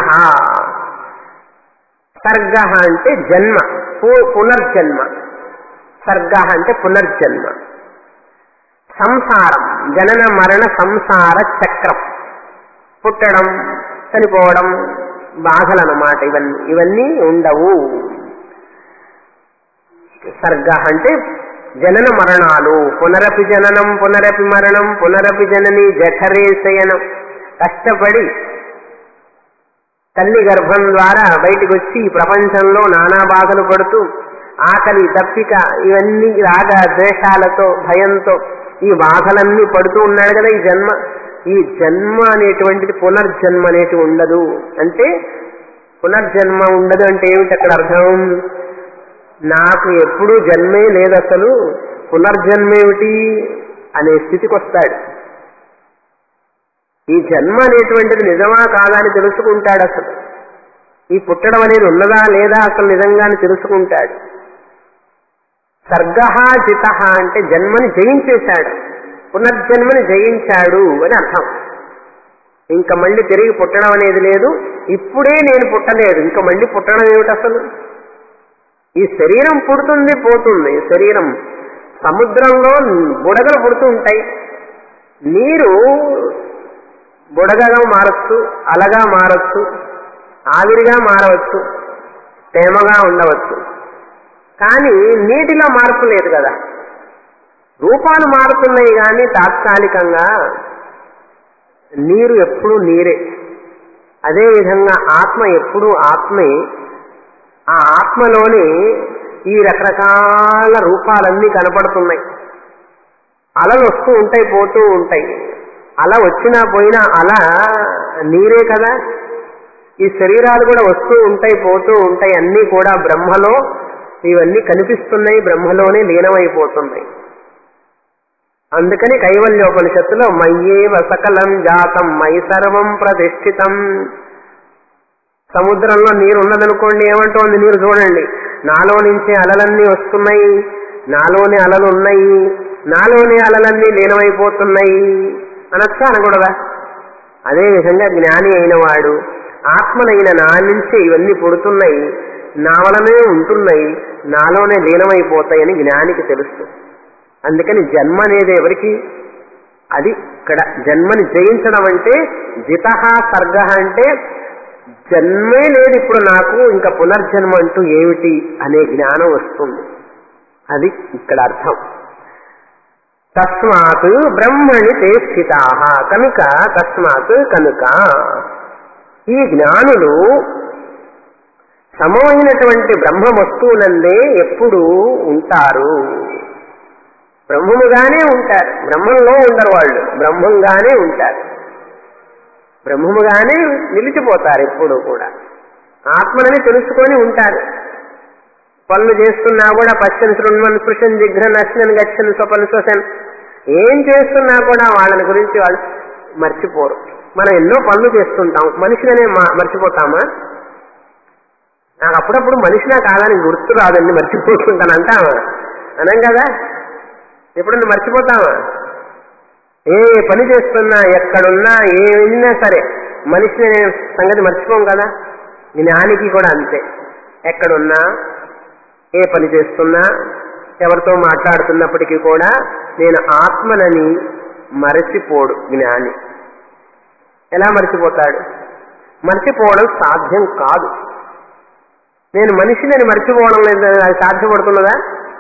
సర్గ అంటే జన్మ పు- పునర్జన్మ సర్గ అంటే పునర్జన్మ సంసారం జనన మరణ సంసార చక్రం పుట్టడం చనిపోవడం బాధలు అన్నమాట ఇవన్నీ ఇవన్నీ ఉండవు సర్గ అంటే జనన మరణాలు పునరపి జననం పునరపి మరణం పునరపి జనని జఠరే శయనం కష్టపడి తల్లి గర్భం ద్వారా బయటికి వచ్చి ఈ ప్రపంచంలో నానా బాధలు పడుతూ ఆకలి దప్పిక ఇవన్నీ రాగ ద్వేషాలతో భయంతో ఈ బాధలన్నీ పడుతూ ఉన్నాడు కదా ఈ జన్మ ఈ జన్మ అనేటువంటిది పునర్జన్మ అనేటి ఉండదు అంటే పునర్జన్మ ఉండదు అంటే ఏమిటి అక్కడ అర్థం నాకు ఎప్పుడూ జన్మే లేదు అసలు పునర్జన్మేమిటి అనే స్థితికి వస్తాడు ఈ జన్మ అనేటువంటిది నిజమా కాదా అని తెలుసుకుంటాడు అసలు ఈ పుట్టడం అనేది ఉన్నదా లేదా అసలు నిజంగాని తెలుసుకుంటాడు సర్గ జిత అంటే జన్మని జయించేశాడు పునర్జన్మని జయించాడు అని అర్థం ఇంకా మళ్ళీ తిరిగి పుట్టడం అనేది లేదు ఇప్పుడే నేను పుట్టలేదు ఇంకా మళ్ళీ పుట్టడం ఏమిటి అసలు ఈ శరీరం పుడుతుంది పోతుంది శరీరం సముద్రంలో బుడగలు పుడుతూ ఉంటాయి నీరు బుడగగా మారచ్చు అలగా మారచ్చు ఆవిరిగా మారవచ్చు తేమగా ఉండవచ్చు కానీ నీటిలో మార్పు లేదు కదా రూపాలు మారుతున్నాయి కానీ తాత్కాలికంగా నీరు ఎప్పుడూ నీరే అదేవిధంగా ఆత్మ ఎప్పుడూ ఆత్మే ఆ ఆత్మలోనే ఈ రకరకాల రూపాలన్నీ కనపడుతున్నాయి అలలు వస్తూ ఉంటాయి పోతూ ఉంటాయి అల వచ్చినా పోయినా అల నీరే కదా ఈ శరీరాలు కూడా వస్తూ ఉంటాయి పోతూ ఉంటాయి అన్నీ కూడా బ్రహ్మలో ఇవన్నీ కనిపిస్తున్నాయి బ్రహ్మలోనే లీనమైపోతున్నాయి అందుకని కైవల్యోపనిషత్తులో మయ్యేవ సకలం జాతం మై సర్వం ప్రతిష్ఠితం సముద్రంలో నీరు ఉన్నదనుకోండి ఏమంటోంది నీరు చూడండి నాలో నుంచే అలలన్నీ వస్తున్నాయి నాలోనే అలలు ఉన్నాయి నాలోనే అలలన్నీ లీనమైపోతున్నాయి అనొచ్చా అనకూడదా అదేవిధంగా జ్ఞాని అయిన వాడు ఆత్మనైన నా నుంచే ఇవన్నీ పుడుతున్నాయి నా వలనే ఉంటున్నాయి నాలోనే లీనమైపోతాయని జ్ఞానికి తెలుసు అందుకని జన్మ అనేది ఎవరికి అది ఇక్కడ జన్మని జయించడం అంటే జిత సర్గ అంటే జన్మే లేదు ఇప్పుడు నాకు ఇంకా పునర్జన్మ అంటూ ఏమిటి అనే జ్ఞానం వస్తుంది అది ఇక్కడ అర్థం తస్మాత్ బ్రహ్మణి te స్థితా కనుక తస్మాత్ కనుక ఈ జ్ఞానులు సమమైనటువంటి బ్రహ్మ వస్తువులందే ఎప్పుడు ఉంటారు బ్రహ్మముగానే ఉంటారు బ్రహ్మంలో ఉండరు వాళ్ళు బ్రహ్మంగానే ఉంటారు బ్రహ్మముగానే నిలిచిపోతారు ఎప్పుడు కూడా ఆత్మనని తెలుసుకొని ఉంటారు పనులు చేస్తున్నా కూడా పశ్చన్ శృణ్వన్ స్పృశన్ జిఘ్రన్ అశ్నన్ గచ్చన్ స్వపన్ శ్వసన్ ఏం చేస్తున్నా కూడా వాళ్ళని గురించి వాళ్ళు మర్చిపోరు మనం ఎన్నో పనులు చేస్తుంటాం మనిషిననే మా- మర్చిపోతామా నాకు అప్పుడప్పుడు మనిషినా కాదని గుర్తు రాదండి మర్చిపోతుంటాను అంటామా అనం కదా ఎప్పుడన్నా మర్చిపోతామా ఏ పని చేస్తున్నా ఎక్కడున్నా ఏమైనా సరే మనిషి అనే సంగతి మర్చిపోం కదా జ్ఞానికి కూడా అంతే ఎక్కడున్నా ఏ పని చేస్తున్నా ఎవరితో మాట్లాడుతున్నప్పటికీ కూడా నేను ఆత్మనని మరచిపోడు జ్ఞాని ఎలా మర్చిపోతాడు మర్చిపోవడం సాధ్యం కాదు నేను మనిషిని మర్చిపోవడం లేదు అది సాధ్యపడుతున్నదా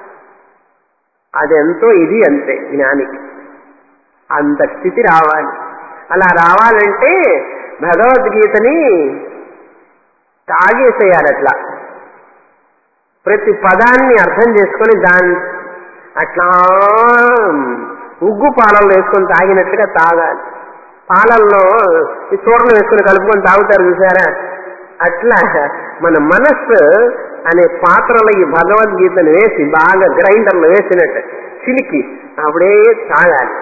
అదెంతో ఇది అంతే జ్ఞానికి అంత స్థితి రావాలి అలా రావాలంటే భగవద్గీతని తాగేసేయాలి అట్లా ప్రతి పదాన్ని అర్థం చేసుకొని దాన్ని అట్లా ఉగ్గు పాలల్లో వేసుకొని తాగినట్టుగా తాగాలి పాలల్లో ఈ చూడలు వేసుకొని కలుపుకొని తాగుతారు చూసారా అట్లా మన మనస్సు అనే పాత్రలో ఈ భగవద్గీతను వేసి బాగా గ్రైండర్లో వేసినట్టు చిలికి అప్పుడే తాగాలి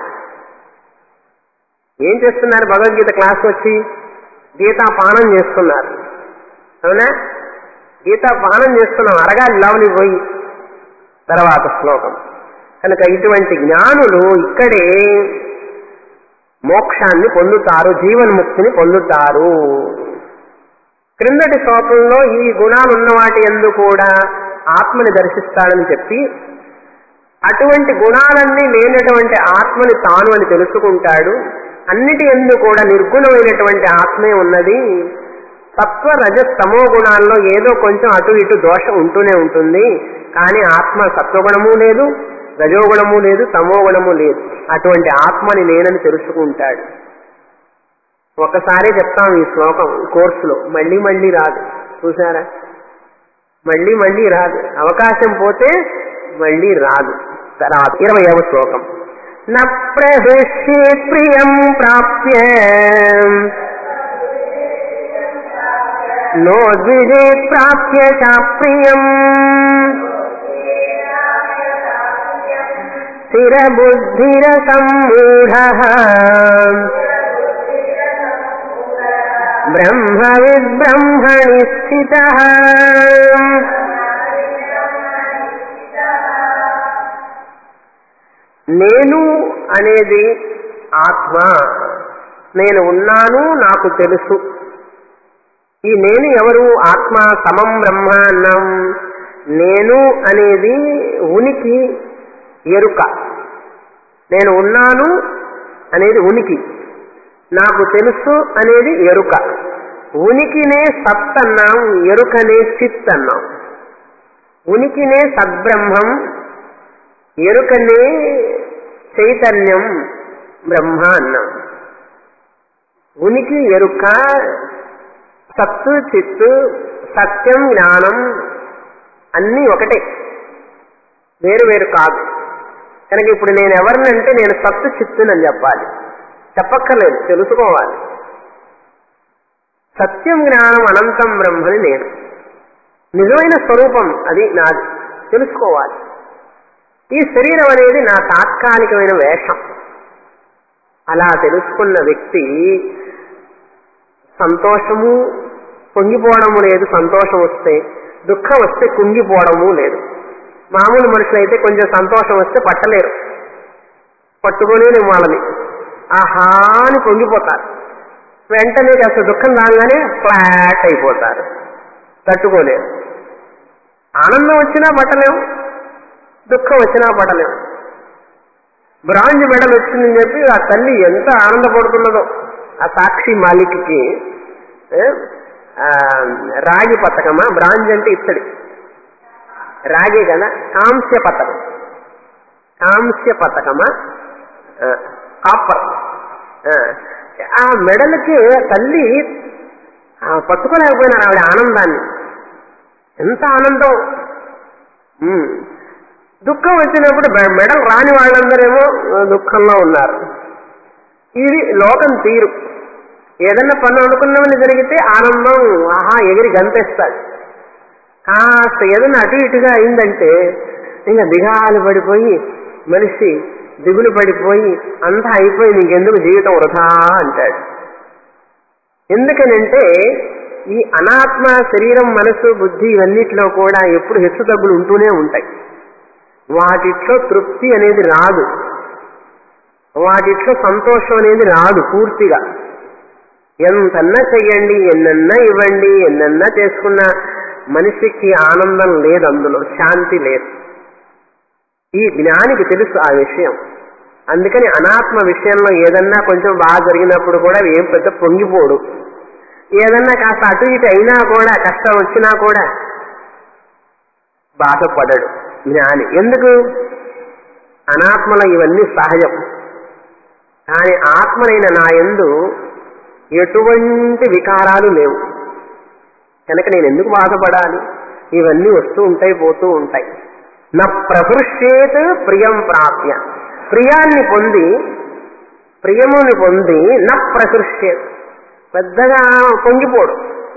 ఏం చేస్తున్నారు భగవద్గీత క్లాస్ వచ్చి గీతా పానం చేస్తున్నారు అవునా గీతా పానం చేస్తున్నాం అరగాలి లోపలికి పోయి తర్వాత శ్లోకం కనుక ఇటువంటి జ్ఞానులు ఇక్కడే మోక్షాన్ని పొందుతారు జీవన్ముక్తిని పొందుతారు క్రిందటి శ్లోకంలో ఈ గుణాలు ఉన్న వాటి ఎందు కూడా ఆత్మని దర్శిస్తాడని చెప్పి అటువంటి గుణాలన్నీ లేనటువంటి ఆత్మని తాను అని తెలుసుకుంటాడు అన్నిటి ఎందు కూడా నిర్గుణమైనటువంటి ఆత్మే ఉన్నది సత్వ రజ తమో గుణాల్లో ఏదో కొంచెం అటు ఇటు దోషం ఉంటూనే ఉంటుంది కానీ ఆత్మ సత్వగుణము లేదు రజోగుణము లేదు తమో గుణము లేదు అటువంటి ఆత్మని నేనని తెలుసుకుంటాడు ఒకసారి చెప్తాం ఈ శ్లోకం కోర్సులో మళ్ళీ మళ్ళీ రాదు చూసారా మళ్ళీ మళ్ళీ రాదు అవకాశం పోతే మళ్ళీ రాదు రాదు ఇరవయవ శ్లోకం న ప్రహృష్యే ప్రియం ప్రాప్య నో ద్విజే ప్రాప్య చ ప్రియం స్థిరబుద్ధిర సమ్మూఢ బ్రహ్మవిద్బ్రహ్మణి స్థిత నేను అనేది ఆత్మ నేను ఉన్నాను నాకు తెలుసు ఈ నేను ఎవరు ఆత్మ సమం బ్రహ్మ అన్నాం నేను అనేది ఉనికి ఎరుక నేను ఉన్నాను అనేది ఉనికి నాకు తెలుసు అనేది ఎరుక ఉనికినే సత్ అన్నాం ఎరుకనే చిత్ అన్నాం ఉనికినే సద్బ్రహ్మం ఎరుకనే చైతన్యం బ్రహ్మ అన్నాం ఉనికి ఎరుక సత్తు చిత్తు సత్యం జ్ఞానం అన్నీ ఒకటే వేరు వేరు కాదు కనుక ఇప్పుడు నేను ఎవరినంటే నేను సత్తు చిత్తునని చెప్పాలి చెప్పక్కర్లేదు తెలుసుకోవాలి సత్యం జ్ఞానం అనంతం బ్రహ్మని నేను నిజమైన స్వరూపం అది నాది తెలుసుకోవాలి ఈ శరీరం అనేది నా తాత్కాలికమైన వేషం అలా తెలుసుకున్న వ్యక్తి సంతోషము పొంగిపోవడము లేదు సంతోషం వస్తే దుఃఖం వస్తే కుంగిపోవడము లేదు మామూలు మనుషులైతే కొంచెం సంతోషం వస్తే పట్టలేరు పట్టుకోలేని వాళ్ళని ఆహా అని పొంగిపోతారు వెంటనే కాస్త దుఃఖం రాగానే ఫ్లాట్ అయిపోతారు తట్టుకోలేరు ఆనందం వచ్చినా పట్టలేము దుఃఖం వచ్చినా పడలేము బ్రాంజ్ మెడల్ వచ్చిందని చెప్పి ఆ తల్లి ఎంత ఆనందపడుతున్నదో ఆ సాక్షి మాలిక్కి ఏ, ఆ, రాగి పథకమా బ్రాంజ్ అంటే ఇత్తడి రాగే కదా కాంస్య పథకం కాంస్య పథకమా ఆ, కాపర్ ఆ, ఆ మెడలకి తల్లి ఆ, పట్టుకోలేకపోయినారు ఆవిడ ఆనందాన్ని ఎంత ఆనందం ఉమ్. దుఃఖం వచ్చినప్పుడు మె- మెడల్ రాని వాళ్ళందరేమో ఆ, దుఃఖంలో ఉన్నారు ఇది లోకం తీరు ఏదన్నా పని అనుకున్నవని జరిగితే ఆనందం ఆహా ఎగిరి గంతేస్తాడు కాస్త ఏదన్నా అటు ఇటుగా అయిందంటే ఇంకా దిగాలు పడిపోయి మనిషి దిగులు పడిపోయి అంతా అయిపోయి నీకెందుకు జీవితం వృధా అంటాడు ఎందుకనంటే ఈ అనాత్మ శరీరం మనసు బుద్ధి ఇవన్నిట్లో కూడా ఎప్పుడు హెచ్చు తగ్గులు ఉంటూనే ఉంటాయి వాటిట్లో తృప్తి అనేది రాదు వాటిట్లో సంతోషం అనేది రాదు పూర్తిగా ఎంతన్నా చెయ్యండి ఎన్నన్నా ఇవ్వండి ఎన్నన్నా చేసుకున్న మనిషికి ఆనందం లేదు అందులో శాంతి లేదు ఈ జ్ఞానికి తెలుసు ఆ విషయం అందుకని అనాత్మ విషయంలో ఏదన్నా కొంచెం బాగా జరిగినప్పుడు కూడా ఏం పెద్ద పొంగిపోడు ఏదన్నా కాస్త అటు ఇటు అయినా కూడా కష్టం వచ్చినా కూడా బాధపడడు జ్ఞాని ఎందుకు అనాత్మలో ఇవన్నీ సహజం కానీ ఆత్మనైన నా యందు ఎటువంటి వికారాలు లేవు కనుక నేను ఎందుకు బాధపడాలి ఇవన్నీ వస్తూ ఉంటాయి పోతూ ఉంటాయి నా ప్రహృష్యేత్ ప్రియం ప్రాప్య ప్రియాన్ని పొంది ప్రియముని పొంది నా ప్రహృష్యేత్ పెద్దగా పొంగిపోడు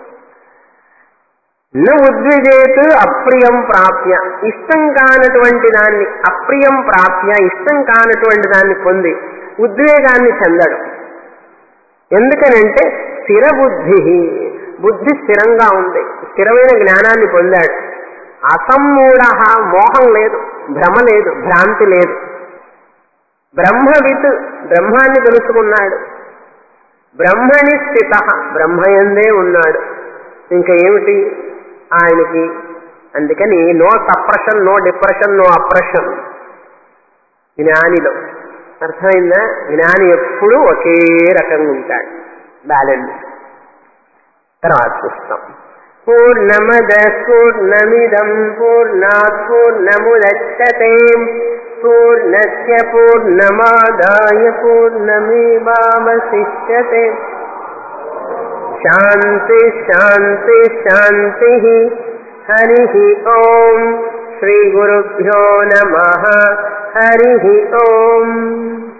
న ఉద్విజేత్ అప్రియం ప్రాప్య ఇష్టం కానటువంటి దాన్ని అప్రియం ప్రాప్య ఇష్టం కానటువంటి దాన్ని పొంది ఉద్వేగాన్ని చెందడు ఎందుకనంటే స్థిర బుద్ధి బుద్ధి స్థిరంగా ఉంది స్థిరమైన జ్ఞానాన్ని పొందాడు అసమ్మూఢ మోహం లేదు భ్రమ లేదు భ్రాంతి లేదు బ్రహ్మవిత్ బ్రహ్మాన్ని తెలుసుకున్నాడు బ్రహ్మని స్థిత బ్రహ్మయందే ఉన్నాడు ఇంకా ఏమిటి ఆయనకి అందుకని no suppression no depression no oppression జ్ఞానిలో అర్థమైందా జ్ఞాని ఎప్పుడూ ఒకే రకంగా ఉంటాడు బ్యాలెన్స్ తర్వాత చూస్తాం పూర్ణమద పూర్ణమిదం పూర్ణాత్ పూర్ణముదచ్చతే పూర్ణస్య పూర్ణమాదాయ పూర్ణమేవావశిష్యతే శాంతి శాంతి శాంతి హరి ఓం శ్రీ గురుభ్యో నమ హరి ఓం